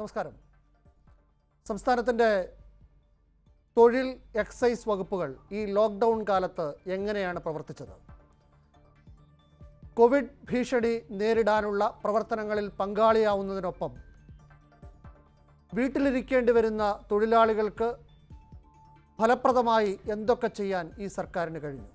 നമസ്കാരം സംസ്ഥാനത്തിൻ്റെ തൊഴിൽ എക്സൈസ് വകുപ്പുകൾ ഈ ലോക്ക്ഡൗൺ കാലത്ത് എങ്ങനെയാണ് പ്രവർത്തിച്ചത് കോവിഡ് ഭീഷണി നേരിടാനുള്ള പ്രവർത്തനങ്ങളിൽ പങ്കാളിയാവുന്നതിനൊപ്പം വീട്ടിലിരിക്കേണ്ടി വരുന്ന തൊഴിലാളികൾക്ക് ഫലപ്രദമായി എന്തൊക്കെ ചെയ്യാൻ ഈ സർക്കാരിന് കഴിഞ്ഞു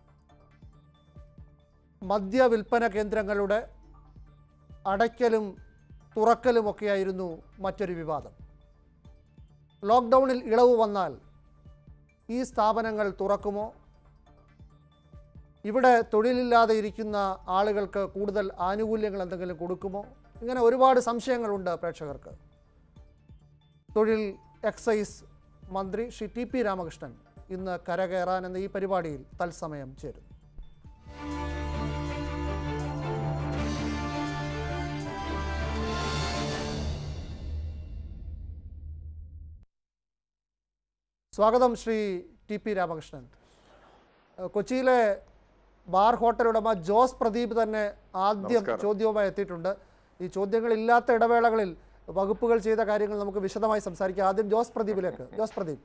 മദ്യവിൽപ്പന കേന്ദ്രങ്ങളുടെ അടയ്ക്കലും തുറക്കലുമൊക്കെയായിരുന്നു മറ്റൊരു വിവാദം ലോക്ക്ഡൗണിൽ ഇളവ് വന്നാൽ ഈ സ്ഥാപനങ്ങൾ തുറക്കുമോ ഇവിടെ തൊഴിലില്ലാതെ ഇരിക്കുന്ന ആളുകൾക്ക് കൂടുതൽ ആനുകൂല്യങ്ങൾ എന്തെങ്കിലും കൊടുക്കുമോ ഇങ്ങനെ ഒരുപാട് സംശയങ്ങളുണ്ട് പ്രേക്ഷകർക്ക് തൊഴിൽ എക്സൈസ് മന്ത്രി ശ്രീ ടി പി രാമകൃഷ്ണൻ ഇന്ന് കരകയറാൻ എന്ന ഈ പരിപാടിയിൽ തത്സമയം ചേരുന്നു സ്വാഗതം ശ്രീ ടി പി രാമകൃഷ്ണൻ ഏഹ് കൊച്ചിയിലെ ബാർ ഹോട്ടൽ ഉടമ ജോസ് പ്രദീപ് തന്നെ ആദ്യം നമസ്കാരം. ചോദ്യവുമായി എത്തിയിട്ടുണ്ട് ഈ ചോദ്യങ്ങളില്ലാത്ത ഇടവേളകളിൽ വകുപ്പുകൾ ചെയ്ത കാര്യങ്ങൾ നമുക്ക് വിശദമായി സംസാരിക്കാം ആദ്യം ജോസ് പ്രദീപിലേക്ക് ജോസ് പ്രദീപ്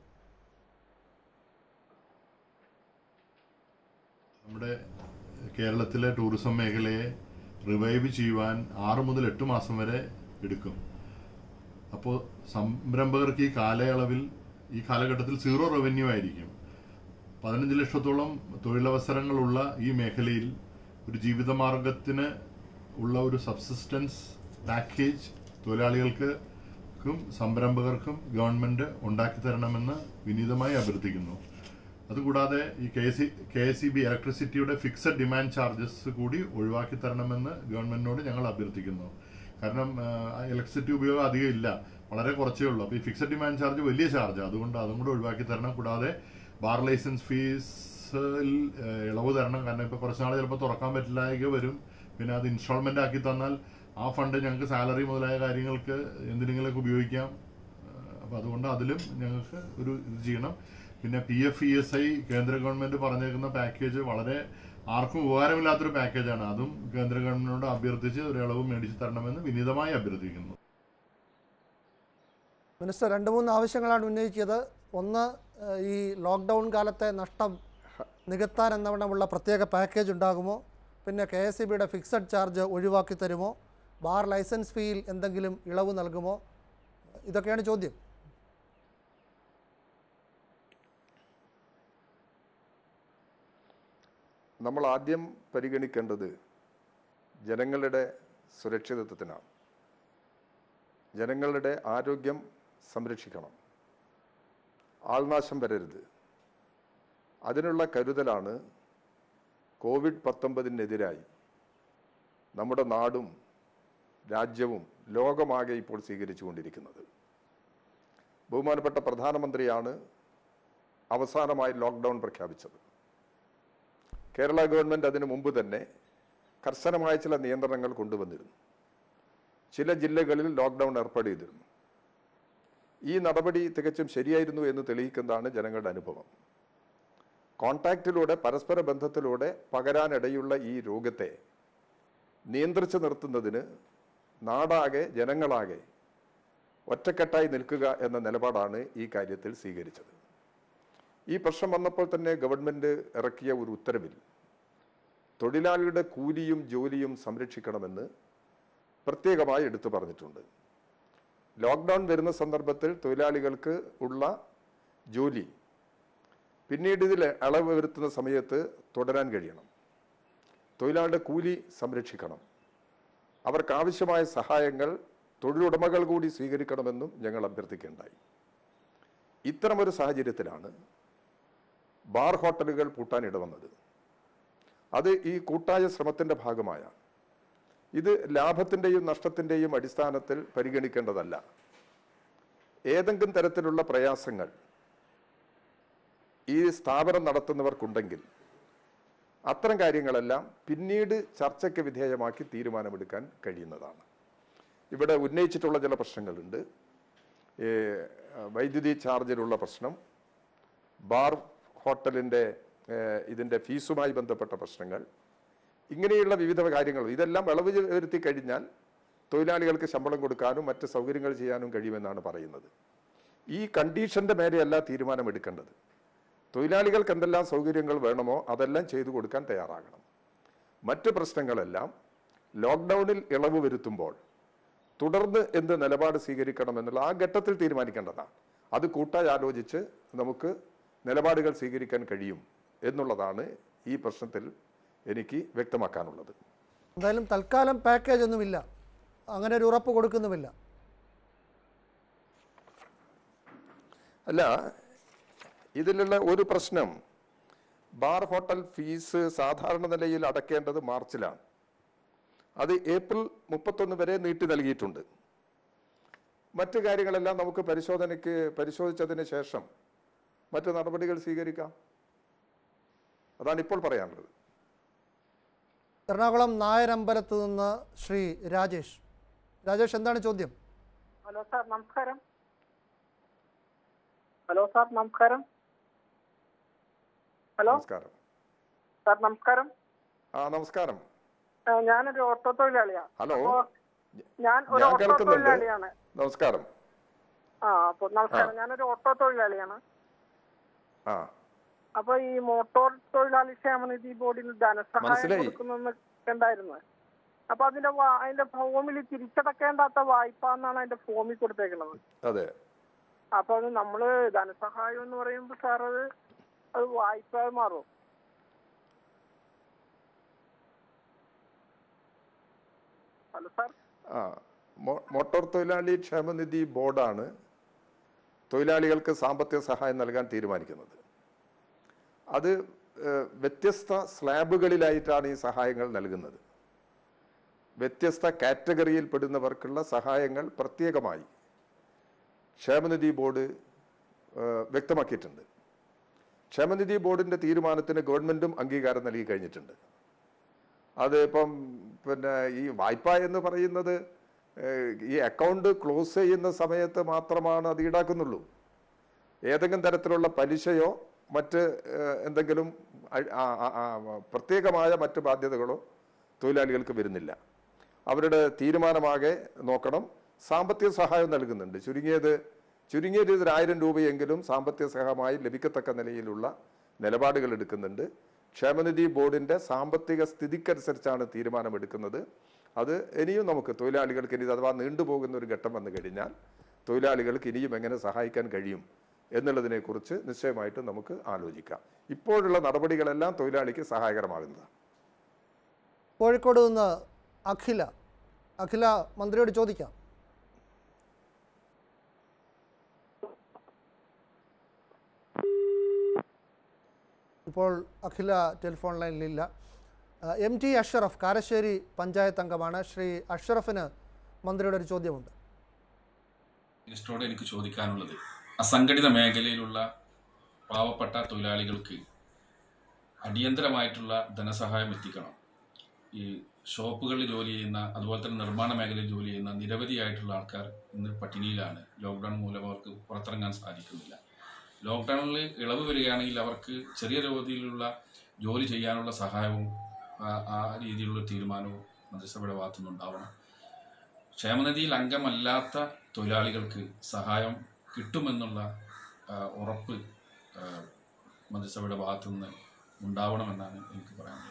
നമ്മുടെ കേരളത്തിലെ ടൂറിസം മേഖലയെ റിവൈവ് ചെയ്യുവാൻ ആറ് മുതൽ എട്ട് മാസം വരെ എടുക്കും അപ്പോൾ സംരംഭകർക്ക് ഈ കാലയളവിൽ ഈ കാലഘട്ടത്തിൽ സീറോ റവന്യൂ ആയിരിക്കും പതിനഞ്ച് ലക്ഷത്തോളം തൊഴിലവസരങ്ങളുള്ള ഈ മേഖലയിൽ ഒരു ജീവിതമാർഗത്തിന് ഉള്ള ഒരു സബ്സിസ്റ്റൻസ് പാക്കേജ് തൊഴിലാളികൾക്കും സംരംഭകർക്കും ഗവൺമെന്റ് ഉണ്ടാക്കി തരണമെന്ന് വിനീതമായി അഭ്യർത്ഥിക്കുന്നു അതുകൂടാതെ ഈ K C K S E B ഇലക്ട്രിസിറ്റിയുടെ ഫിക്സഡ് ഡിമാൻഡ് ചാർജസ് കൂടി ഒഴിവാക്കി തരണമെന്ന് ഗവൺമെന്റിനോട് ഞങ്ങൾ അഭ്യർത്ഥിക്കുന്നു കാരണം ഇലക്ട്രിസിറ്റി ഉപയോഗം അധികം ഇല്ല വളരെ കുറച്ചേ ഉള്ളൂ അപ്പോൾ ഈ ഫിക്സഡ് ഡിമാൻഡ് ചാർജ് വലിയ ചാർജ് അതുകൊണ്ട് അതും കൂടെ ഒഴിവാക്കി തരണം കൂടാതെ ബാർ ലൈസൻസ് ഫീസിൽ ഇളവ് തരണം കാരണം ഇപ്പോൾ കുറച്ച് നാൾ ചിലപ്പോൾ തുറക്കാൻ പറ്റില്ലായ്ക വരും പിന്നെ അത് ഇൻസ്റ്റാൾമെന്റ് ആക്കി തന്നാൽ ആ ഫണ്ട് ഞങ്ങൾക്ക് സാലറി മുതലായ കാര്യങ്ങൾക്ക് എന്തിനെങ്കിലുമൊക്കെ ഉപയോഗിക്കാം അപ്പോൾ അതുകൊണ്ട് അതിലും ഞങ്ങൾക്ക് ഒരു ഇത് ചെയ്യണം പിന്നെ P F E S I കേന്ദ്ര ഗവൺമെന്റ് പറഞ്ഞേക്കുന്ന പാക്കേജ് വളരെ ആർക്കും ഉപകാരമില്ലാത്തൊരു പാക്കേജാണ് അതും കേന്ദ്ര ഗവൺമെന്റിനോട് അഭ്യർത്ഥിച്ച് ഒരു ഇളവ് മേടിച്ചു തരണമെന്ന് വിനീതമായി അഭ്യർത്ഥിക്കുന്നു മിനിസ്റ്റർ രണ്ട് മൂന്ന് ആവശ്യങ്ങളാണ് ഉന്നയിച്ചത് ഒന്ന് ഏഹ്, ഈ ലോക്ക്ഡൗൺ കാലത്തെ നഷ്ടം നികത്താൻ എന്നവണ്ണമുള്ള പ്രത്യേക പാക്കേജ് ഉണ്ടാകുമോ പിന്നെ കെ എസ് ഇ ബിയുടെ ഫിക്സഡ് ചാർജ് ഒഴിവാക്കി തരുമോ ബാർ ലൈസൻസ് ഫീയിൽ എന്തെങ്കിലും ഇളവ് നൽകുമോ ഇതൊക്കെയാണ് ചോദ്യം നമ്മൾ ആദ്യം പരിഗണിക്കേണ്ടത് ജനങ്ങളുടെ സുരക്ഷിതത്വത്തിനാണ് ജനങ്ങളുടെ ആരോഗ്യം സംരക്ഷിക്കണം ആൾനാശം വരരുത് അതിനുള്ള കരുതലാണ് കോവിഡ് പത്തൊമ്പതിനെതിരായി നമ്മുടെ നാടും രാജ്യവും ലോകമാകെ ഇപ്പോൾ സ്വീകരിച്ചുകൊണ്ടിരിക്കുന്നത് ബഹുമാനപ്പെട്ട പ്രധാനമന്ത്രിയാണ് അവസാനമായി ലോക്ക്ഡൗൺ പ്രഖ്യാപിച്ചത് കേരള ഗവൺമെന്റ് അതിനു മുമ്പ് തന്നെ കർശനമായ ചില നിയന്ത്രണങ്ങൾ കൊണ്ടുവന്നിരുന്നു ചില ജില്ലകളിൽ ലോക്ക്ഡൗൺ ഏർപ്പാട് ചെയ്തിരുന്നു ഈ നടപടി തികച്ചും ശരിയായിരുന്നു എന്ന് തെളിയിക്കുന്നതാണ് ജനങ്ങളുടെ അനുഭവം കോൺടാക്റ്റിലൂടെ പരസ്പര ബന്ധത്തിലൂടെ പകരാനിടയുള്ള ഈ രോഗത്തെ നിയന്ത്രിച്ചു നിർത്തുന്നതിന് നാടാകെ ജനങ്ങളാകെ ഒറ്റക്കെട്ടായി നിൽക്കുക എന്ന നിലപാടാണ് ഈ കാര്യത്തിൽ സ്വീകരിച്ചത് ഈ പ്രശ്നം വന്നപ്പോൾ തന്നെ ഗവൺമെന്റ് ഇറക്കിയ ഒരു ഉത്തരവിൽ തൊഴിലാളിയുടെ കൂലിയും ജോലിയും സംരക്ഷിക്കണമെന്ന് പ്രത്യേകമായി എടുത്തു പറഞ്ഞിട്ടുണ്ട് ലോക്ക്ഡൗൺ വരുന്ന സന്ദർഭത്തിൽ തൊഴിലാളികൾക്ക് ഉള്ള ജോലി പിന്നീട് ഇതിൽ ഇളവ് വരുത്തുന്ന സമയത്ത് തുടരാൻ കഴിയണം തൊഴിലാളിയുടെ കൂലി സംരക്ഷിക്കണം അവർക്ക് ആവശ്യമായ സഹായങ്ങൾ തൊഴിലുടമകൾ കൂടി സ്വീകരിക്കണമെന്നും ഞങ്ങൾ അഭ്യർത്ഥിക്കുകയുണ്ടായി ഇത്തരമൊരു സാഹചര്യത്തിലാണ് ബാർ ഹോട്ടലുകൾ പൂട്ടാൻ ഇടവന്നത് അത് ഈ കൂട്ടായ ശ്രമത്തിന്റെ ഭാഗമായാണ് ഇത് ലാഭത്തിന്റെയും നഷ്ടത്തിന്റെയും അടിസ്ഥാനത്തിൽ പരിഗണിക്കേണ്ടതല്ല ഏതെങ്കിലും തരത്തിലുള്ള പ്രയാസങ്ങൾ ഈ സ്ഥാപനം നടത്തുന്നവർക്കുണ്ടെങ്കിൽ അത്തരം കാര്യങ്ങളെല്ലാം പിന്നീട് ചർച്ചയ്ക്ക് വിധേയമാക്കി തീരുമാനമെടുക്കാൻ കഴിയുന്നതാണ് ഇവിടെ ഉന്നയിച്ചിട്ടുള്ള ചില പ്രശ്നങ്ങളുണ്ട് ഈ വൈദ്യുതി ചാർജിലുള്ള പ്രശ്നം ബാർ ഹോട്ടലിൻ്റെ ഇതിൻ്റെ ഫീസുമായി ബന്ധപ്പെട്ട പ്രശ്നങ്ങൾ ഇങ്ങനെയുള്ള വിവിധ കാര്യങ്ങൾ ഇതെല്ലാം ഇളവ് വരുത്തി കഴിഞ്ഞാൽ തൊഴിലാളികൾക്ക് ശമ്പളം കൊടുക്കാനും മറ്റ് സൗകര്യങ്ങൾ ചെയ്യാനും കഴിയുമെന്നാണ് പറയുന്നത് ഈ കണ്ടീഷന്റെ മേലെയല്ല തീരുമാനമെടുക്കേണ്ടത് തൊഴിലാളികൾക്ക് എന്തെല്ലാം സൗകര്യങ്ങൾ വേണമോ അതെല്ലാം ചെയ്തു കൊടുക്കാൻ തയ്യാറാകണം മറ്റ് പ്രശ്നങ്ങളെല്ലാം ലോക്ക്ഡൗണിൽ ഇളവ് വരുത്തുമ്പോൾ തുടർന്ന് എന്ത് നിലപാട് സ്വീകരിക്കണം എന്നുള്ള ആ ഘട്ടത്തിൽ തീരുമാനിക്കേണ്ടതാണ് അത് കൂട്ടായി ആലോചിച്ച് നമുക്ക് നിലപാടുകൾ സ്വീകരിക്കാൻ കഴിയും എന്നുള്ളതാണ് ഈ പ്രശ്നത്തിൽ എനിക്ക് വ്യക്തമാക്കാനുള്ളത് എന്തായാലും തൽക്കാലം പാക്കേജ് ഒന്നുമില്ല അങ്ങനെ ഒരു ഉറപ്പ് കൊടുക്കുന്നുമില്ല അല്ല ഇതിലുള്ള ഒരു പ്രശ്നം ബാർ ഹോട്ടൽ ഫീസ് സാധാരണ നിലയിൽ അടക്കേണ്ടത് മാർച്ചിലാണ് അത് ഏപ്രിൽ മുപ്പത്തൊന്ന് വരെ നീട്ടി നൽകിയിട്ടുണ്ട് മറ്റു കാര്യങ്ങളെല്ലാം നമുക്ക് പരിശോധനയ്ക്ക് പരിശോധിച്ചതിന് ശേഷം മറ്റു നടപടികൾ സ്വീകരിക്കാം അതാണ് ഇപ്പോൾ പറയാനുള്ളത് എറണാകുളം നായരമ്പലത്ത് നിന്ന് ശ്രീ രാജേഷ് രാജേഷ് എന്താണ് ചോദ്യം ഹലോ സാർ നമസ്കാരം ഹലോ സാർ നമസ്കാരം ഹലോ നമസ്കാരം സാർ നമസ്കാരം ആ നമസ്കാരം ആ, ഞാനൊരു ഓട്ടോ തൊഴിലാളിയാ ഹലോ അപ്പോ ഞാൻ ഒരു ഞാൻ ഓട്ടോ കേൾക്കുന്നുണ്ട് തൊഴിലാളിയാണ് നമസ്കാരം ആ അപ്പൊ നമസ്കാരം ഞാനൊരു ഓട്ടോ തൊഴിലാളിയാണ് ആ അപ്പൊ ഈ മോട്ടോർ തൊഴിലാളി ക്ഷേമനിധി ബോർഡിന് ധനസഹായം മനസ്സിലായി. കൊടുക്കുന്നൊക്കെ ഉണ്ടായിരുന്നു അപ്പൊ അതിന്റെ വാ- അതിന്റെ ഫോമിൽ തിരിച്ചടക്കേണ്ടാത്ത വായ്പ എന്നാണ് അതിന്റെ ഫോമിൽ കൊടുത്തേക്കുന്നത് അതെ അപ്പൊ അത് നമ്മള് ധനസഹായം എന്ന് പറയുമ്പോ സാർ അത് അത് വായ്പ മാറും ഹലോ സാർ ആ മോ- മോട്ടോർ തൊഴിലാളി ക്ഷേമനിധി ബോർഡാണ് തൊഴിലാളികൾക്ക് സാമ്പത്തിക സഹായം നൽകാൻ തീരുമാനിക്കുന്നത് അത് ഏഹ്, വ്യത്യസ്ത സ്ലാബുകളിലായിട്ടാണ് ഈ സഹായങ്ങൾ നൽകുന്നത് വ്യത്യസ്ത കാറ്റഗറിയിൽ പെടുന്നവർക്കുള്ള സഹായങ്ങൾ പ്രത്യേകമായി ക്ഷേമനിധി ബോർഡ് ഏഹ്, വ്യക്തമാക്കിയിട്ടുണ്ട് ക്ഷേമനിധി ബോർഡിന്റെ തീരുമാനത്തിന് ഗവൺമെന്റും അംഗീകാരം നൽകി കഴിഞ്ഞിട്ടുണ്ട് അത് ഇപ്പം പിന്നെ ഈ വായ്പ എന്ന് പറയുന്നത് ഏഹ്, ഈ അക്കൗണ്ട് ക്ലോസ് ചെയ്യുന്ന സമയത്ത് മാത്രമാണ് അത് ഈടാക്കുന്നുള്ളൂ ഏതെങ്കിലും തരത്തിലുള്ള പലിശയോ മറ്റ് ഏഹ്, എന്തെങ്കിലും അ- ആ- ആ- ആ പ്രത്യേകമായ മറ്റ് ബാധ്യതകളോ തൊഴിലാളികൾക്ക് വരുന്നില്ല അവരുടെ തീരുമാനമാകെ നോക്കണം സാമ്പത്തിക സഹായം നൽകുന്നുണ്ട് ചുരുങ്ങിയത് ചുരുങ്ങിയത് ഒരു ആയിരം രൂപയെങ്കിലും സാമ്പത്തിക സഹായമായി ലഭിക്കത്തക്ക നിലയിലുള്ള നിലപാടുകൾ എടുക്കുന്നുണ്ട് ക്ഷേമനിധി ബോർഡിന്റെ സാമ്പത്തിക സ്ഥിതിക്കനുസരിച്ചാണ് തീരുമാനമെടുക്കുന്നത് അത് ഇനിയും നമുക്ക് തൊഴിലാളികൾക്ക് ഇനി ഇത് അഥവാ നീണ്ടുപോകുന്ന ഒരു ഘട്ടം വന്നു കഴിഞ്ഞാൽ തൊഴിലാളികൾക്ക് ഇനിയും എങ്ങനെ സഹായിക്കാൻ കഴിയും എന്നുള്ളതിനെക്കുറിച്ച് നിശ്ചയമായിട്ട് നമുക്ക് ആലോചിക്കാം ഇപ്പോഴുള്ള നടപടികളെല്ലാം തൊഴിലാളിക്ക് സഹായകരമാകുന്നതാണ് കോഴിക്കോട് നിന്ന് അഖില അഖില മന്ത്രിയോട് ചോദിക്കാം ഇപ്പോൾ അഖില ടെലിഫോൺ ലൈനിലില്ല ആ, എം ടി അഷറഫ് കാരശ്ശേരി പഞ്ചായത്ത് അംഗമാണ് ശ്രീ അഷറഫിന് മന്ത്രിയുടെ ഒരു ചോദ്യമുണ്ട് മിനിസ്റ്ററോട് എനിക്ക് ചോദിക്കാനുള്ളത് അസംഘടിത മേഖലയിലുള്ള പാവപ്പെട്ട തൊഴിലാളികൾക്ക് അടിയന്തരമായിട്ടുള്ള ധനസഹായം എത്തിക്കണം ഈ ഷോപ്പുകളിൽ ജോലി ചെയ്യുന്ന അതുപോലെ തന്നെ നിർമ്മാണ മേഖലയിൽ ജോലി ചെയ്യുന്ന നിരവധിയായിട്ടുള്ള ആൾക്കാർ ഇന്ന് പട്ടിണിയിലാണ് ലോക്ക്ഡൗൺ മൂലം അവർക്ക് പുറത്തിറങ്ങാൻ സാധിക്കുന്നില്ല ലോക്ക്ഡൗണിൽ ഇളവ് വരികയാണെങ്കിൽ അവർക്ക് ചെറിയ തോതിലുള്ള ജോലി ചെയ്യാനുള്ള സഹായവും ആ- ആ രീതിയിലുള്ള തീരുമാനവും മന്ത്രിസഭയുടെ ഭാഗത്തുനിന്ന് ഉണ്ടാവണം ക്ഷേമനിധിയിൽ അംഗമല്ലാത്ത തൊഴിലാളികൾക്ക് സഹായം കിട്ടുമെന്നുള്ള ആ, ഉറപ്പ് ആ, മന്ത്രിസഭയുടെ ഭാഗത്തുനിന്ന് ഉണ്ടാവണമെന്നാണ് എനിക്ക് പറയാനുള്ളത്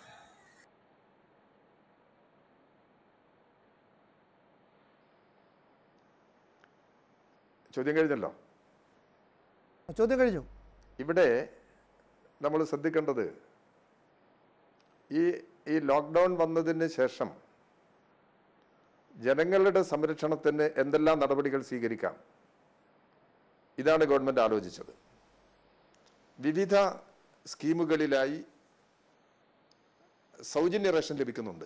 ചോദ്യം കഴിഞ്ഞല്ലോ ചോദ്യം കഴിഞ്ഞു ഇവിടെ നമ്മൾ ശ്രദ്ധിക്കേണ്ടത് ഈ ഈ ലോക്ക്ഡൗൺ വന്നതിന് ശേഷം ജനങ്ങളുടെ സംരക്ഷണത്തിന് എന്തെല്ലാം നടപടികൾ സ്വീകരിക്കാം ഇതാണ് ഗവൺമെന്റ് ആലോചിച്ചത് വിവിധ സ്കീമുകളിലായി സൗജന്യ റേഷൻ ലഭിക്കുന്നുണ്ട്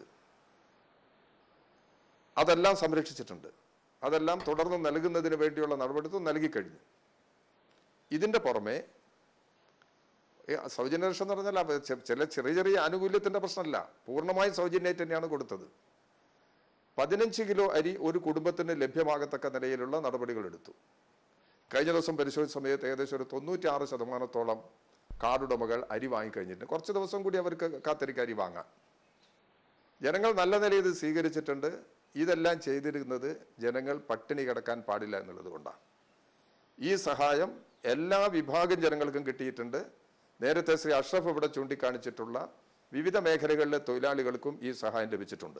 അതെല്ലാം സംരക്ഷിച്ചിട്ടുണ്ട് അതെല്ലാം തുടർന്ന് നൽകുന്നതിന് വേണ്ടിയുള്ള നടപടിത്വം നൽകിക്കഴിഞ്ഞു ഇതിന്റെ പുറമെ ഈ സൗജന്യ റേഷൻ എന്ന് പറഞ്ഞാൽ അവ ചെ- ചില ചെറിയ ചെറിയ ആനുകൂല്യത്തിന്റെ പ്രശ്നമല്ല പൂർണ്ണമായും സൗജന്യമായിട്ട് തന്നെയാണ് കൊടുത്തത് പതിനഞ്ച് കിലോ അരി ഒരു കുടുംബത്തിന് ലഭ്യമാകത്തക്ക നിലയിലുള്ള നടപടികൾ എടുത്തു കഴിഞ്ഞ ദിവസം പരിശോധിച്ച സമയത്ത് ഏകദേശം ഒരു തൊണ്ണൂറ്റി ആറ് ശതമാനത്തോളം കാർഡുടമകൾ അരി വാങ്ങിക്കഴിഞ്ഞിട്ടുണ്ട് കുറച്ച് ദിവസം കൂടി അവർക്ക് കാത്തിരിക്കുക അരി വാങ്ങാം ജനങ്ങൾ നല്ല നിലയിൽ ഇത് സ്വീകരിച്ചിട്ടുണ്ട് ഇതെല്ലാം ചെയ്തിരുന്നത് ജനങ്ങൾ പട്ടിണി കിടക്കാൻ പാടില്ല എന്നുള്ളത് കൊണ്ടാണ് ഈ സഹായം എല്ലാ വിഭാഗം ജനങ്ങൾക്കും കിട്ടിയിട്ടുണ്ട് നേരത്തെ ശ്രീ അഷ്റഫ് ഇവിടെ ചൂണ്ടിക്കാണിച്ചിട്ടുള്ള വിവിധ മേഖലകളിലെ തൊഴിലാളികൾക്കും ഈ സഹായം ലഭിച്ചിട്ടുണ്ട്